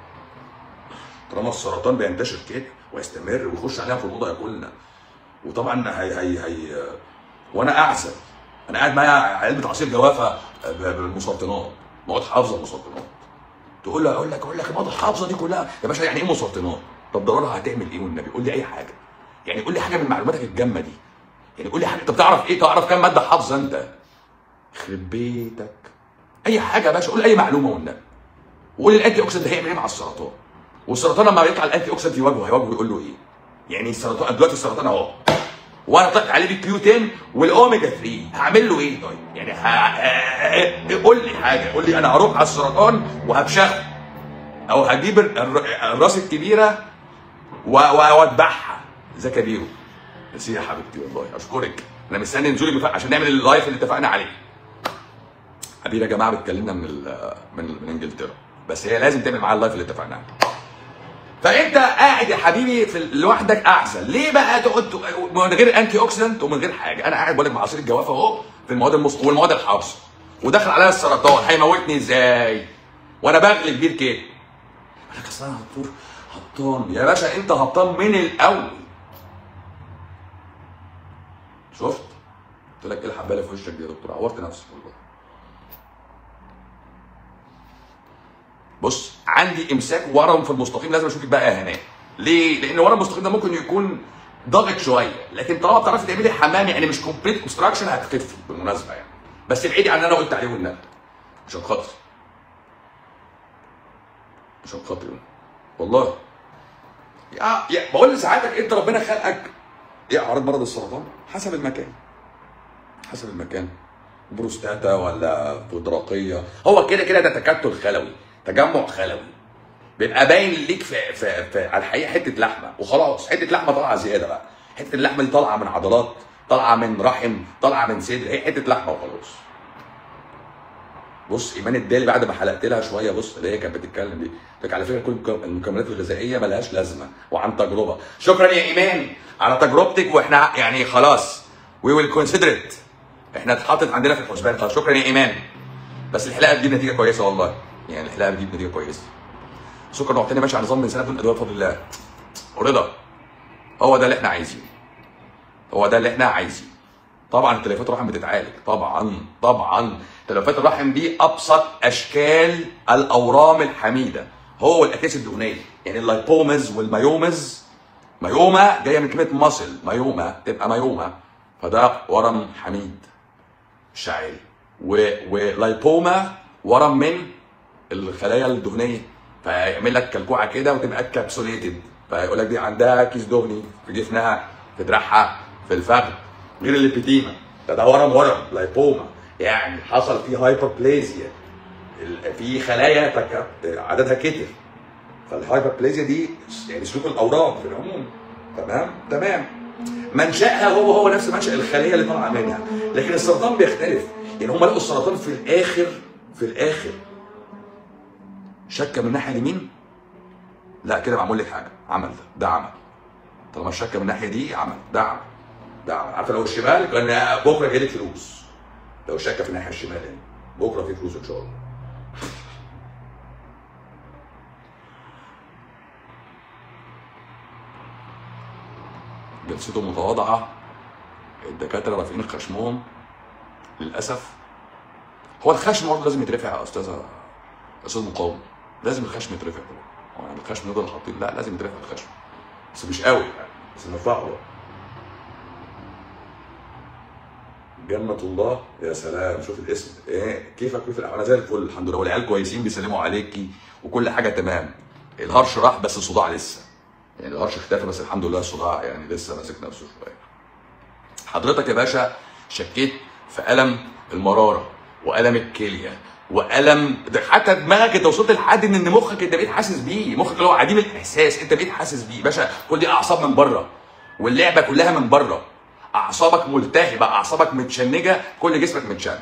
طالما السرطان بينتشر كده ويستمر ويخش علينا في الاوضه ياكلنا وطبعا هي هي هي وانا اعزل انا قاعد معايا علبه عصير جوافه ب- بالمسرطنات مواد حافظه المسرطنات تقول له اقول لك اقول لك المواد الحافظه دي كلها يا باشا يعني ايه مسرطنات؟ طب ضررها هتعمل ايه والنبي؟ قول لي اي حاجه يعني قول لي حاجه من معلوماتك الجامه دي يعني قول لي حاجه انت بتعرف ايه تعرف كام ماده حافظه انت؟ يخرب بيتك اي حاجه يا باشا قول اي معلومه والنبي وقول الانتي اوكسيدنت هيعمل ايه مع السرطان والسرطان لما يطلع الانتي اوكسيدنت يواجهه هيواجهه يقول له ايه يعني السرطان دلوقتي السرطان اهو وانا طلعت عليه بالكيو 10 والاوميجا 3 هعمل له ايه طيب يعني ه... ه- قول لي حاجه قول لي انا هروح على السرطان وهبشخه او هجيب الر- الراس الكبيره و- و- واذبحها زي كبيره ميرسي يا حبيبتي والله اشكرك انا مستني نزولي بف... عشان نعمل اللايف اللي اتفقنا عليه حبيبي يا جماعه بتكلمنا من ال... من من انجلترا بس هي لازم تعمل معايا اللايف اللي اتفقنا عليه فانت قاعد يا حبيبي في لوحدك احسن ليه بقى تقعد ت- من غير انتي اوكسيدنت ومن غير حاجه انا قاعد بقول لك مع عصير الجوافه اهو في المواد المص... والمواد الحافظه وداخل عليا السرطان هيموتني ازاي وانا بغلي كبير كده يقول لك اصل انا دكتور هبطان يا باشا انت هبطان من الاول شفت قلت لك ايه الحباله في وشك دي يا دكتور عورت نفسك والله بص عندي امساك ورم في المستقيم لازم اشوفك بقى يا هناء ليه؟ لان ورم المستقيم ده ممكن يكون ضاغط شويه لكن طالما بتعرفي تعملي حمام يعني مش كومبليت اوبستراكشن هتخفي بالمناسبه يعني بس ابعدي عن اللي انا قلت عليه والنبي عشان خاطري عشان خاطري والله يا يا بقول لسعادتك انت ربنا خلقك ايه اعراض مرض السرطان حسب المكان حسب المكان بروستاتا ولا فدراقيه هو كده كده ده تكتل خلوي تجمع خلوي بيبقى باين ليك في, في, في على الحقيقه حته لحمه وخلاص حته لحمه طالعه زياده بقى حته اللحمه دي طالعه من عضلات طالعه من رحم طالعه من صدر هي حته لحمه وخلاص بص ايمان الدالي بعد ما حلقت لها شويه بص اللي هي كانت بتتكلم دي قلت لك على فكره كل المك- المكملات الغذائيه ملهاش لازمه وعن تجربه شكرا يا ايمان على تجربتك واحنا يعني خلاص وي ويل كونسيدر ات احنا اتحطت عندنا في الحسبان خلاص شكرا يا ايمان بس الحلاقه بتجيب نتيجه كويسه والله يعني الحلاقه بتجيب نتيجه كويسه سكر نوعتني ماشي على نظام من سنه بدون ادويه بفضل الله ورضا هو ده اللي احنا عايزينه هو ده اللي احنا عايزينه طبعا تليفات الرحم بتتعالج طبعا طبعا تليفات الرحم دي ابسط اشكال الاورام الحميده هو الاكياس الدهنيه يعني اللايبومز والمايومز مايوما جايه من كلمه ماسل مايوما تبقى مايوما فده ورم حميد شعري و... ولايبوما ورم من الخلايا الدهنيه فيعمل لك كلكوعه كده وتبقى كابسوليتد فيقول لك دي عندها كيس دهني في جفنها في دراعها في الفخذ غير الليبيديما ده ده ورم ورم لايبوما يعني حصل فيه هايبربليزيا ال- في خلايا تك... عددها كتر فالهايبربليزيا دي يعني سلوك الاورام في العموم تمام تمام منشأها هو هو نفس منشأ الخلية اللي طالعة منها لكن السرطان بيختلف يعني هم لقوا السرطان في الآخر في الآخر شكة من الناحية اليمين لا كده معمول لك حاجة عمل ده ده عمل طالما الشكة من الناحية دي عمل ده عمل ده عمل عارفة لو الشمال كان بكرة جاي لك فلوس لو الشكة في الناحية الشمال يعني بكرة في فلوس إن شاء الله جلسته متواضعة الدكاترة رافعين خشمهم للأسف هو الخشم برضه لازم يترفع يا أستاذة أستاذ مقاوم لازم الخشم يترفع هو يعني الخشم نفضل حاطين لا لازم يترفع الخشم بس مش قوي يعني بس نرفعه بقى. جنة الله يا سلام شوف الاسم ايه كيفك كيف انا زي الفل الحمد لله والعيال كويسين بيسلموا عليكي وكل حاجه تمام الهرش راح بس الصداع لسه يعني الهرش اختفى بس الحمد لله الصداع يعني لسه ماسك نفسه شويه حضرتك يا باشا شكيت في الم المراره والم الكليه والم ده حتى دماغك انت وصلت لحد ان مخك انت بقيت حاسس بيه مخك اللي هو عديم الاحساس انت بقيت حاسس بيه باشا كل دي اعصاب من بره واللعبه كلها من بره اعصابك ملتهبه اعصابك متشنجه كل جسمك متشنج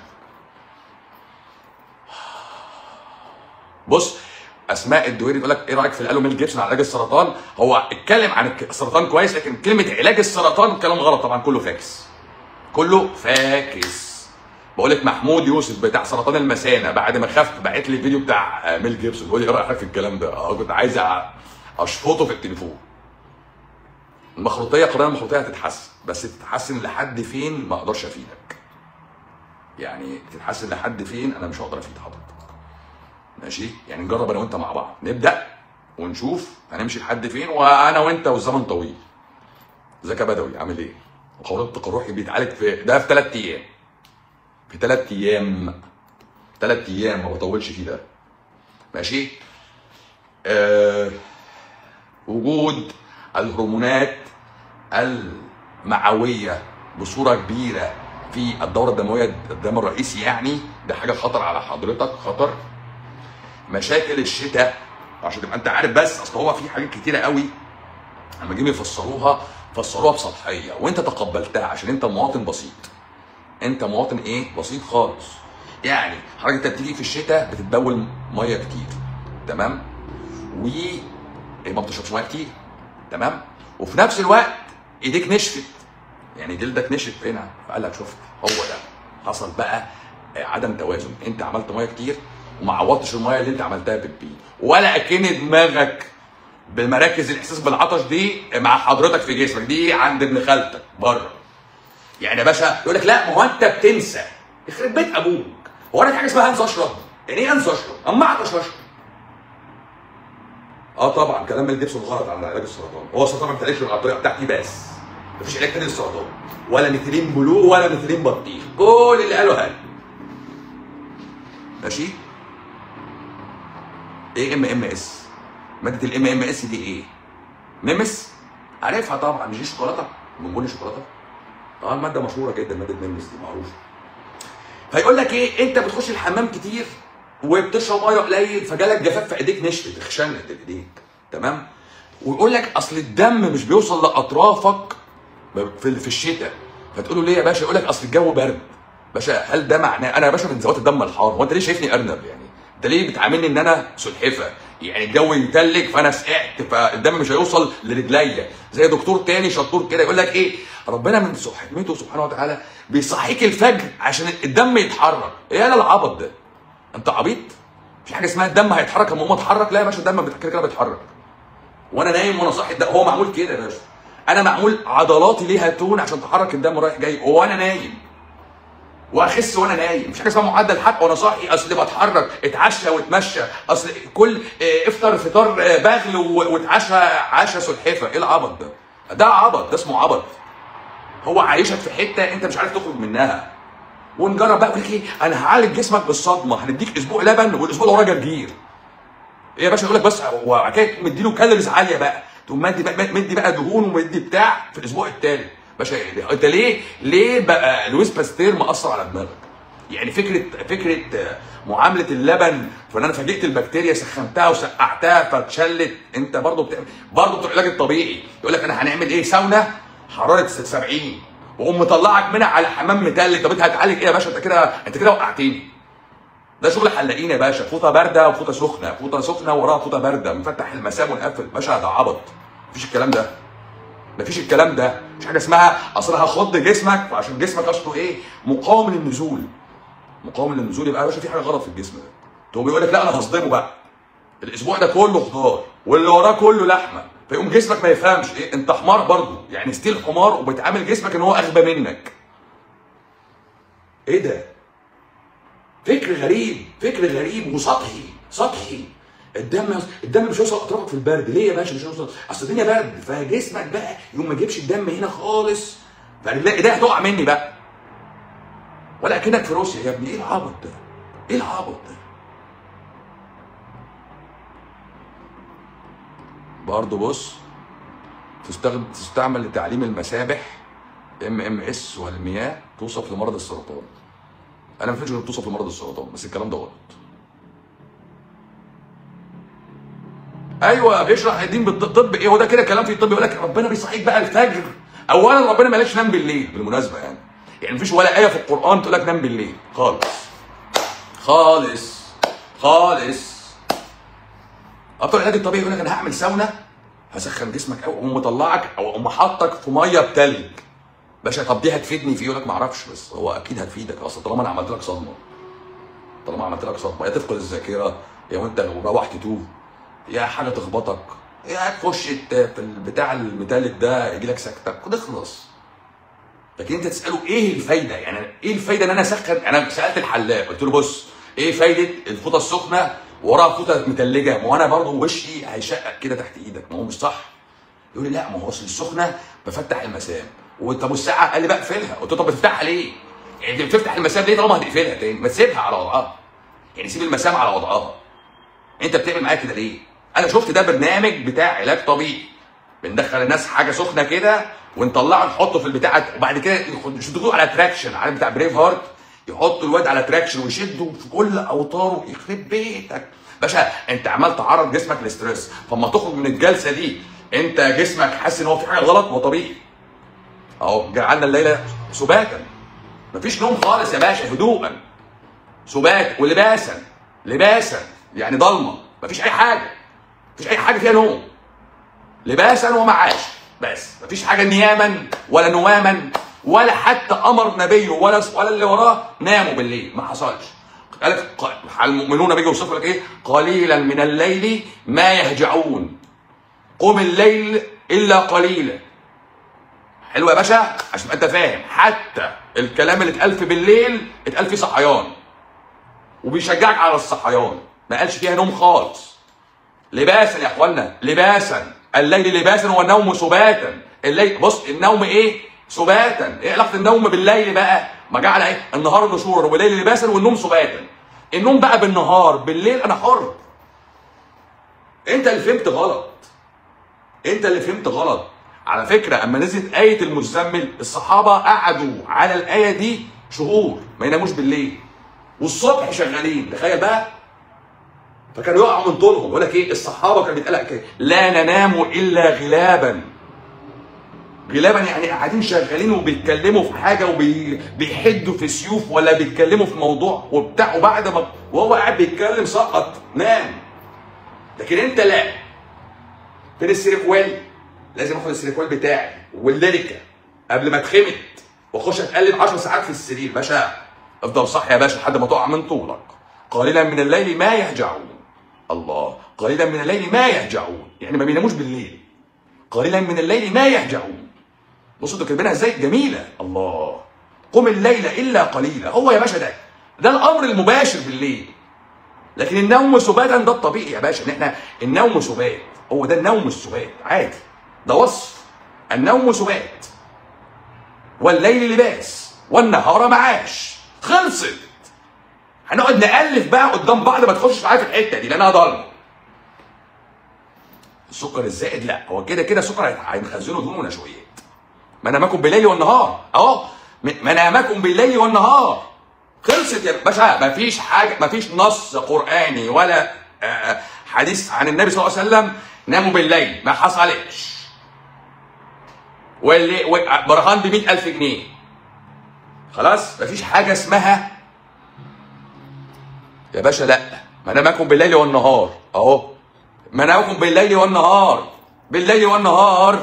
بص اسماء الدويري تقول لك ايه رايك في الالو ميل جيبسون على علاج السرطان هو اتكلم عن الك- السرطان كويس لكن كلمه علاج السرطان كلام غلط طبعا كله فاكس كله فاكس بقول لك محمود يوسف بتاع سرطان المثانه بعد ما خف بعت لي فيديو بتاع آه، ميل جيبسون بيقول لي ايه رايك في الكلام ده اه كنت عايز أ- اشفطه في التليفون المخروطيه قرار المخروطيه هتتحسن بس تتحسن لحد فين ما اقدرش افيدك يعني تتحسن لحد فين انا مش هقدر افيد حضرتك ماشي يعني نجرب انا وانت مع بعض نبدا ونشوف هنمشي لحد فين وانا وانت والزمن طويل ازيك يا بدوي عامل ايه وقولون التقرحي بيتعالج في ده في ثلاث ايام في ثلاث ايام ثلاث ايام ما بطولش فيه ده ماشي آه وجود الهرمونات المعويه بصوره كبيره في الدوره الدمويه الدم الرئيسي يعني ده حاجه خطر على حضرتك خطر مشاكل الشتاء عشان تبقى انت عارف بس اصل هو في حاجات كتيره قوي لما جم يفسروها فسروها بسطحيه وانت تقبلتها عشان انت مواطن بسيط انت مواطن ايه بسيط خالص يعني حضرتك انت بتيجي في الشتاء بتتبول ميه كتير تمام و ما بتشربش ميه كتير تمام وفي نفس الوقت ايديك نشفت يعني جلدك نشف هنا فقال لك شفت هو ده حصل بقى عدم توازن انت عملت ميه كتير وما عوضتش الميه اللي انت عملتها بالبي ولا اكن دماغك بمراكز الاحساس بالعطش دي مع حضرتك في جسمك دي عند ابن خالتك بره يعني يا باشا يقول لك لا ما هو انت بتنسى يخرب بيت ابوك هو انا في حاجه اسمها انسى اشرب يعني ايه انسى اشرب اما اعطش اشرب اه طبعا كلام ميل جيبسون غلط على علاج السرطان هو السرطان ما بتعالجش غير على الطريقه بتاعتي بس مفيش علاج تاني للسرطان ولا ميثيلين بلو ولا ميثيلين بطيخ كل اللي قاله هل ماشي ايه ام ام اس ماده الام ام اس دي ايه ميمس عارفها طبعا مش دي شوكولاته بونبوني شوكولاته اه الماده مشهوره جدا ماده ميمس دي معروفه فيقول لك ايه انت بتخش الحمام كتير وبتشرب ميه قليل فجالك جفاف في ايديك نشفت اتخشنت ايديك تمام ويقول لك اصل الدم مش بيوصل لاطرافك في في الشتاء فتقول له ليه يا باشا يقول لك اصل الجو برد باشا هل ده معناه انا يا باشا من ذوات الدم الحار هو انت ليه شايفني ارنب يعني انت ليه بتعاملني ان انا سلحفه يعني الجو يتلج فانا سقعت فالدم مش هيوصل لرجليا زي دكتور تاني شطور كده يقول لك ايه ربنا من حكمته سبحانه وتعالى بيصحيك الفجر عشان الدم يتحرك ايه انا العبط ده انت عبيط في حاجه اسمها الدم هيتحرك لما اقوم اتحرك لا يا باشا الدم كده كده بيتحرك وانا نايم وانا صاحي ده هو معمول كده يا باشا انا معمول عضلاتي ليها تون عشان تحرك الدم رايح جاي وانا نايم واخس وانا نايم مش حاجه اسمها معدل حرق وانا صاحي اصل بتحرك اتعشى واتمشى اصل كل اه، افطر فطار اه، بغل و- واتعشى عشاء سلحفه ايه العبط ده ده عبط ده اسمه عبط هو عايشك في حته انت مش عارف تخرج منها ونجرب بقى يقول لك ايه انا هعالج جسمك بالصدمه هنديك اسبوع لبن والاسبوع اللي وراه جرجير ايه يا باشا يقول لك بس هو كده مديله كالوريز عاليه بقى تقوم مدي بقى مدي بقى دهون ومدي بتاع في الاسبوع التاني باشا إيه ده؟ انت ليه ليه بقى لويس باستير مأثر على دماغك؟ يعني فكره فكره آه، معامله اللبن فان انا فاجئت البكتيريا سخنتها وسقعتها فاتشلت انت برضه بتعمل برضه بتوع العلاج الطبيعي يقول لك انا هنعمل ايه ساونا حراره 70 واقوم مطلعك منها على حمام متلج طب انت هتعالج ايه يا باشا انت كده انت كده وقعتني ده شغل حلاقين يا باشا فوطه بارده وفوطه سخنه فوطه سخنه وراها فوطه بارده بنفتح المسام ونقفل باشا ده عبط مفيش الكلام ده مفيش الكلام ده مش حاجه اسمها اصل هخض جسمك وعشان جسمك اصله ايه مقاوم للنزول مقاوم للنزول يبقى يا باشا في حاجه غلط في الجسم ده تقوم بيقول لك لا انا هصدمه بقى الاسبوع ده كله خضار واللي وراه كله لحمه فيقوم جسمك ما يفهمش ايه انت حمار برضه يعني ستيل حمار وبتعامل جسمك ان هو اغبى منك ايه ده فكر غريب فكر غريب وسطحي سطحي الدم الدم مش هيوصل اطرافك في البرد ليه يا باشا مش هيوصل اصل الدنيا برد فجسمك بقى يوم ما يجيبش الدم هنا خالص فايديك هتقع مني بقى ولا اكنك في روسيا يا ابني ايه العبط ده ايه العبط ده برضه بص تستخدم تستعمل لتعليم المسابح ام ام اس والمياه توصف لمرض السرطان انا ما فهمتش انها بتوصف لمرض السرطان بس الكلام ده غلط ايوه بيشرح الدين بالطب ايه هو ده كده كلام في الطب يقول لك ربنا بيصحيك بقى الفجر اولا ربنا ما قالش نام بالليل بالمناسبه يعني يعني مفيش ولا ايه في القران تقول لك نام بالليل خالص خالص خالص ابطال العلاج الطبيعي يقول لك انا هعمل ساونا هسخن جسمك قوي واقوم مطلعك او اقوم حاطك في ميه بتلج باشا طب دي هتفيدني في يقول لك ما اعرفش بس هو اكيد هتفيدك اصل طالما انا عملت لك صدمه طالما عملت لك صدمه يا تفقد الذاكره يا وانت لو روحت توه يا حاجه تخبطك يا تخش في البتاع الميتاليك ده يجي لك سكتك تخلص لكن انت تساله ايه الفايده يعني ايه الفايده ان انا اسخن انا سالت الحلاق قلت له بص ايه فايده الفوطه السخنه وراها فوطه متلجه ما هو انا برضه وشي هيشقق كده تحت ايدك ما هو مش صح يقول لي لا ما هو اصل السخنه بفتح المسام وانت ابو الساعه قال لي بقفلها قلت له طب بتفتحها ليه؟ يعني انت بتفتح المسام ليه طالما هتقفلها تاني؟ ما تسيبها على وضعها يعني سيب المسام على وضعها انت بتعمل معايا كده ليه؟ انا شفت ده برنامج بتاع علاج طبيعي بندخل الناس حاجه سخنه كده ونطلعه نحطه في البتاع وبعد كده يشدوه على تراكشن عارف بتاع بريف هارت يحطوا الواد على تراكشن ويشدوا في كل اوتاره يخرب بيتك باشا انت عمال تعرض جسمك للستريس فاما تخرج من الجلسه دي انت جسمك حاسس ان هو في حاجه غلط ما طبيعي اهو جعلنا الليله سباتا مفيش نوم خالص يا باشا هدوءا سبات ولباسا لباسا يعني ضلمه مفيش اي حاجه مفيش اي حاجه فيها نوم لباسا ومعاش بس مفيش حاجه نياما ولا نواما ولا حتى امر نبيه ولا ولا اللي وراه ناموا بالليل ما حصلش قال لك المؤمنون بيجي يوصف لك ايه قليلا من الليل ما يهجعون قم الليل الا قليلا حلو يا باشا عشان انت فاهم حتى الكلام اللي اتقال في بالليل اتقال فيه صحيان وبيشجعك على الصحيان ما قالش فيها نوم خالص لباسا يا اخوانا لباسا الليل لباسا والنوم سباتا الليل بص النوم ايه سباتا ايه علاقه النوم بالليل بقى ما جعل ايه النهار نشورا والليل لباسا والنوم سباتا النوم بقى بالنهار بالليل انا حر انت اللي فهمت غلط انت اللي فهمت غلط على فكره اما نزلت ايه المزمل الصحابه قعدوا على الايه دي شهور ما يناموش بالليل والصبح شغالين تخيل بقى فكانوا يقعوا من طولهم يقول لك ايه الصحابه كانوا بيتقال لك لا ننام الا غلابا غلابا يعني قاعدين شغالين وبيتكلموا في حاجه وبيحدوا في سيوف ولا بيتكلموا في موضوع وبتاع وبعد ما وهو قاعد بيتكلم سقط نام لكن انت لا فين السيريكوال لازم اخد السيريكوال بتاعي والليريكا قبل ما اتخمت واخش اتقلب 10 ساعات في السرير باشا افضل صح يا باشا لحد ما تقع من طولك قليلا من الليل ما يهجعون الله قليلا من الليل ما يهجعون يعني ما بيناموش بالليل قليلا من الليل ما يهجعون بصوا انتوا كاتبينها ازاي جميله الله قم الليل الا قليلا هو يا باشا ده ده الامر المباشر بالليل لكن النوم سباتا ده الطبيعي يا باشا ان احنا النوم سبات هو ده النوم السبات عادي ده وصف النوم سبات والليل لباس والنهار معاش خلصت هنقعد نألف بقى قدام بعض ما تخشش معايا في الحته دي لانها ضلمه السكر الزائد لا هو كده كده سكر هينخزنه دهون ونشويات منامكم بالليل والنهار اهو منامكم بالليل والنهار خلصت يا باشا مفيش حاجه مفيش نص قراني ولا آه، حديث عن النبي صلى الله عليه وسلم ناموا بالليل ما حصلتش واللي و- برهان ب 100000 جنيه خلاص مفيش حاجه اسمها يا باشا لا منامكم بالليل والنهار اهو منامكم بالليل والنهار بالليل والنهار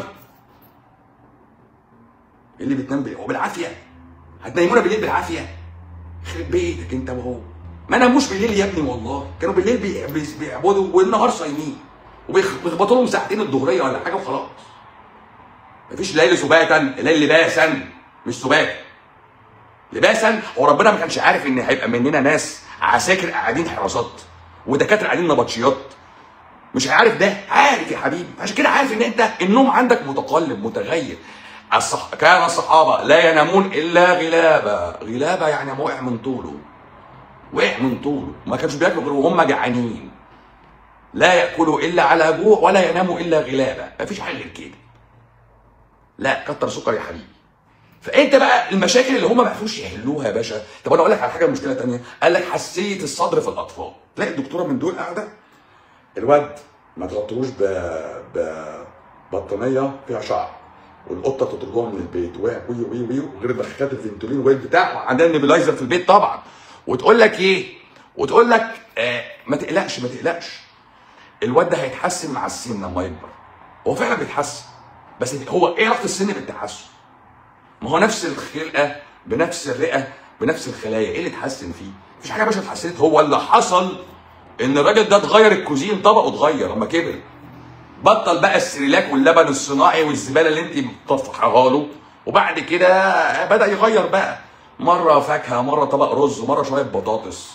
إيه اللي بتنام بال- وبالعافيه هتنيمونا بالليل بالعافيه يخرب بيتك انت وهو ما ناموش بالليل يا ابني والله كانوا بالليل بي- بي- بيعبدوا والنهار صايمين وبيخبطوا لهم ساعتين الظهريه ولا حاجه وخلاص مفيش ليل سباتا الليل لباسا مش سباتا لباسا هو ربنا ما كانش عارف ان هيبقى مننا ناس عساكر قاعدين حراسات ودكاتره قاعدين نبطشيات مش عارف ده عارف يا حبيبي عشان كده عارف ان انت النوم عندك متقلب متغير الصح... كان الصحابه لا ينامون الا غلابا غلابا يعني وقع من طوله وقع من طوله ما كانش بياكلوا غير وهم جعانين لا ياكلوا الا على جوع ولا يناموا الا غلابا مفيش حاجه غير كده لا كتر سكر يا حبيبي فانت بقى المشاكل اللي هم ما عرفوش يحلوها يا باشا طب انا اقول لك على حاجه مشكله تانية قال لك حساسيه الصدر في الاطفال تلاقي الدكتوره من دول قاعده الواد ما تغطوش ب ب بطانيه فيها شعر والقطه تطردوها من البيت وقع وي وي وي وغير بخاخات الفنتولين والبتاع وعندنا النبلايزر في البيت طبعا وتقول لك ايه؟ وتقول لك آه ما تقلقش ما تقلقش الواد ده هيتحسن مع السن لما يكبر هو فعلا بيتحسن بس هو ايه علاقه السن بالتحسن؟ ما هو نفس الخلقه بنفس الرئه بنفس الخلايا ايه اللي اتحسن فيه؟ مفيش حاجه يا باشا اتحسنت هو اللي حصل ان الراجل ده اتغير الكوزين طبقه اتغير لما كبر بطل بقى السريلاك واللبن الصناعي والزباله اللي انت بتطفحها له وبعد كده بدا يغير بقى مره فاكهه مره طبق رز مره شويه بطاطس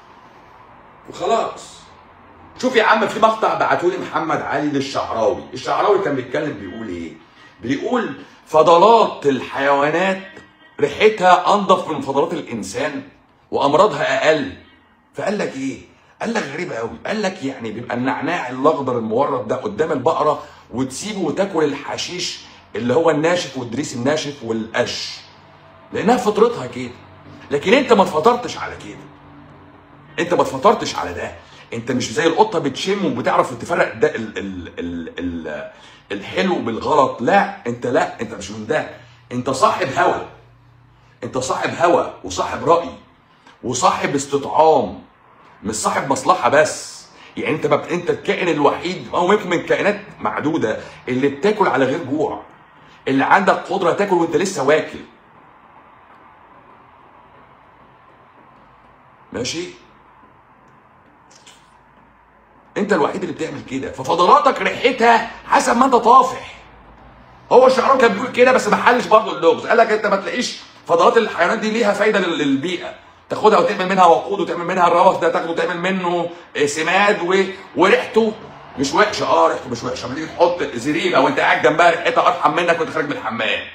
وخلاص شوف يا عم في مقطع بعتولي محمد علي للشعراوي الشعراوي كان بيتكلم بيقول ايه بيقول فضلات الحيوانات ريحتها انضف من فضلات الانسان وامراضها اقل فقال لك ايه قال لك غريبه قوي قال لك يعني بيبقى النعناع الاخضر المورد ده قدام البقره وتسيبه وتاكل الحشيش اللي هو الناشف والدريس الناشف والقش لانها فطرتها كده لكن انت ما اتفطرتش على كده انت ما اتفطرتش على ده انت مش زي القطه بتشم وبتعرف تفرق ده ال ال ال ال الحلو بالغلط لا انت لا انت مش من ده انت صاحب هوى انت صاحب هوى وصاحب راي وصاحب استطعام مش صاحب مصلحه بس يعني انت بقى انت الكائن الوحيد او يمكن من كائنات معدوده اللي بتاكل على غير جوع اللي عندك قدره تاكل وانت لسه واكل ماشي انت الوحيد اللي بتعمل كده ففضلاتك ريحتها حسب ما انت طافح هو الشعراوي كان بيقول كده بس ما حلش برضه اللغز قال لك انت ما تلاقيش فضلات الحيوانات دي ليها فايده لل- للبيئه تاخدها وتعمل منها وقود وتعمل منها الروث ده تاخده وتعمل منه آه، سماد و... وريحته مش وحشه اه ريحته مش وحشه لما تيجي تحط زريبه وانت قاعد جنبها ريحتها ارحم منك وانت خارج من الحمام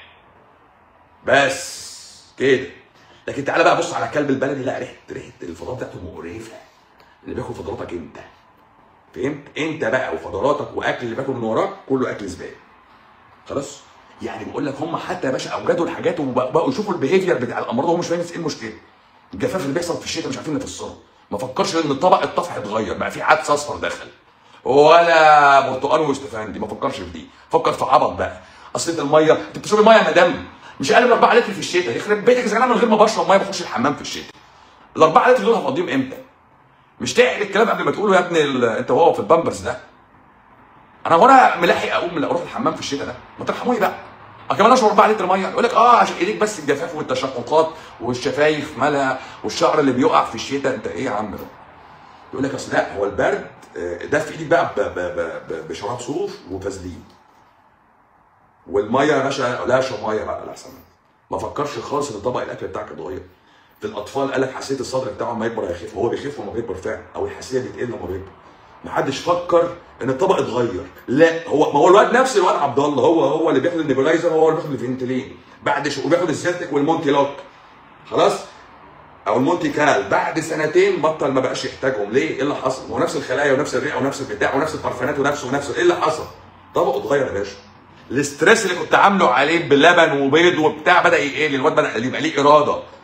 بس كده لكن تعالى بقى بص على الكلب البلدي لا ريحه ريحه الفضلات بتاعته مقرفه اللي بياكل فضلاتك انت فهمت انت بقى وفضلاتك واكل اللي باكل من وراك كله اكل زباله خلاص يعني بقول لك هم حتى يا باشا اوجدوا الحاجات وبقوا يشوفوا البيهيفير بتاع الامراض وهم مش فاهمين ايه المشكله الجفاف اللي بيحصل في الشتاء مش عارفين نفسره ما فكرش ان طبق الطفح اتغير بقى في عدس اصفر دخل ولا برتقال واستفندي ما فكرش في دي فكر في عبط بقى اصل انت الميه انت بتشرب الميه يا مدام مش اقل من 4 لتر في الشتاء يخرب بيتك اذا انا من غير ما بشرب ميه بخش الحمام في الشتاء ال 4 لتر دول هفضيهم امتى؟ مش تعقل الكلام قبل ما تقوله يا ابني ال- انت وهو في البامبرز ده انا وانا ملاحق اقوم من اروح الحمام في الشتاء ده ما ترحموني بقى اه كمان اشرب 4 لتر ميه يقول لك اه عشان ايديك بس الجفاف والتشققات والشفايف مالها والشعر اللي بيقع في الشتاء انت ايه يا عم ده؟ يقول لك اصل لا هو البرد آه، ده في ايدك بقى ب- ب- ب- ب- بشراب صوف وفازلين والميه يا باشا لا اشرب ميه بقى لا احسن ما فكرش خالص ان طبق الاكل بتاعك اتغير في الاطفال قال لك حساسيه الصدر بتاعه لما يكبر هيخف وهو بيخف لما بيكبر فعلا او الحساسيه بتقل لما بيكبر محدش فكر ان الطبق اتغير لا هو ما هو الواد نفس الواد عبد الله هو هو اللي بياخد النيبولايزر هو اللي بياخد الفنتلين بعد شو وبياخد السيرتك والمونتي لوك خلاص او المونتي كال بعد سنتين بطل ما بقاش يحتاجهم ليه؟ ايه اللي حصل؟ هو نفس الخلايا ونفس الرئه ونفس البتاع ونفس البرفانات ونفس ونفس ايه اللي حصل؟ طبقه اتغير يا باشا الاستريس اللي كنت عامله عليه بلبن وبيض وبتاع بدا يقل الواد بدا يبقى ليه اراده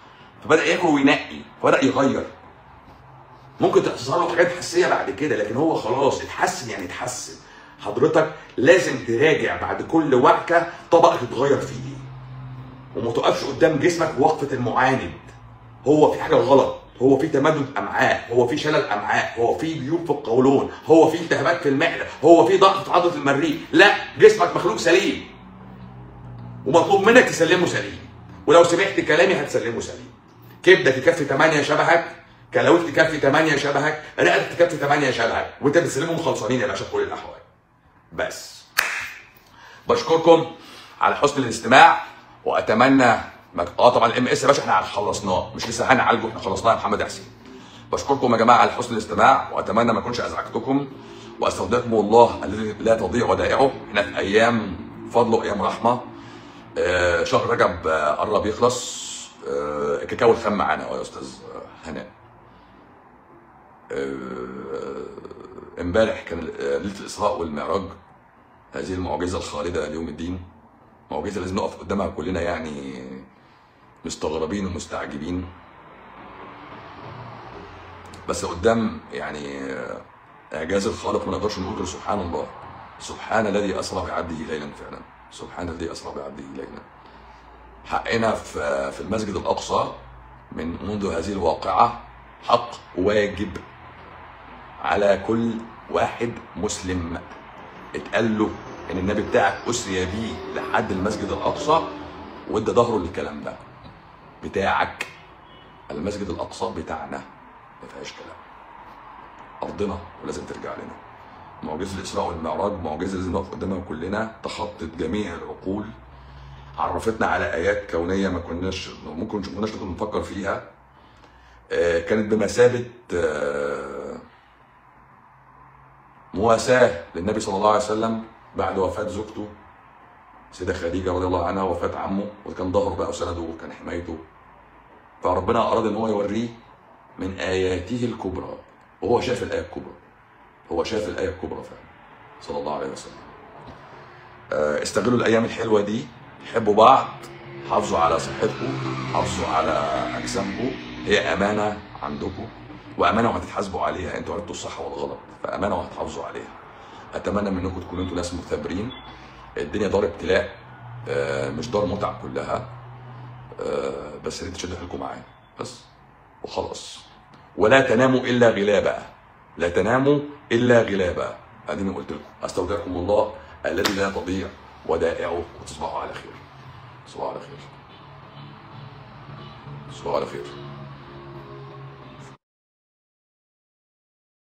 فبدا ياكل وينقي فبدا يغير ممكن تحصل له حاجات حسيه بعد كده لكن هو خلاص اتحسن يعني اتحسن حضرتك لازم تراجع بعد كل وعكه طبقك اتغير فيه ايه وما تقفش قدام جسمك وقفه المعاند هو في حاجه غلط هو في تمدد امعاء هو في شلل امعاء هو في جيوب في القولون هو في التهابات في المعده هو في ضغط في عضله المريء لا جسمك مخلوق سليم ومطلوب منك تسلمه سليم ولو سمعت كلامي هتسلمه سليم كبدك يكفي 8 شبهك كلاويك تكفي 8 شبهك رئتك تكفي 8 شبهك وانت بتسلمهم خلصانين يا باشا في كل الاحوال بس بشكركم على حسن الاستماع واتمنى مك... اه طبعا الام اس يا باشا احنا خلصناه مش لسه هنعالجه احنا خلصناه يا محمد حسين بشكركم يا جماعه على حسن الاستماع واتمنى ما اكونش ازعجتكم واستودعكم الله الذي لا تضيع ودائعه احنا في ايام فضل وايام رحمه آه شهر رجب آه، قرب يخلص آه الكاكاو الخام معانا اه يا استاذ آه، هناء آه، امبارح كان آه، ليله الاسراء والمعراج هذه المعجزه الخالده ليوم الدين معجزه لازم نقف قدامها كلنا يعني مستغربين ومستعجبين بس قدام يعني آه، اعجاز الخالق ما نقدرش نقول غير سبحان الله سبحان الذي اسرى بعبده ليلا فعلا سبحان الذي اسرى بعبده ليلا حقنا في في المسجد الاقصى من منذ هذه الواقعه حق واجب على كل واحد مسلم اتقال له ان النبي بتاعك اسري بيه لحد المسجد الاقصى وادى ظهره للكلام ده بتاعك المسجد الاقصى بتاعنا ما فيهاش كلام ارضنا ولازم ترجع لنا معجزه الاسراء والمعراج معجزه لازم نقف قدامها كلنا تخطت جميع العقول عرفتنا على ايات كونيه ما كناش ممكن ما كناش نكون نفكر فيها آه، كانت بمثابه آه، مواساه للنبي صلى الله عليه وسلم بعد وفاه زوجته سيدة خديجة رضي الله عنها وفاة عمه وكان ظهره بقى وسنده وكان حمايته فربنا أراد إن هو يوريه من آياته الكبرى وهو شاف الآية الكبرى هو شاف الآية الكبرى فعلا صلى الله عليه وسلم آه، استغلوا الأيام الحلوة دي حبوا بعض حافظوا على صحتكم حافظوا على أجسامكم هي أمانة عندكم وأمانة وهتتحاسبوا عليها أنتوا عرفتوا الصح والغلط فأمانة وهتحافظوا عليها أتمنى منكم تكونوا أنتوا ناس مثابرين الدنيا دار ابتلاء آه، مش دار متعة كلها آه، بس يا ريت تشدوا حيلكم معايا بس وخلاص ولا تناموا الا غلابا لا تناموا الا غلابا اديني قلت لكم استودعكم الله الذي لا تضيع ودائعه وتصبحوا على خير تصبحوا على خير تصبحوا على خير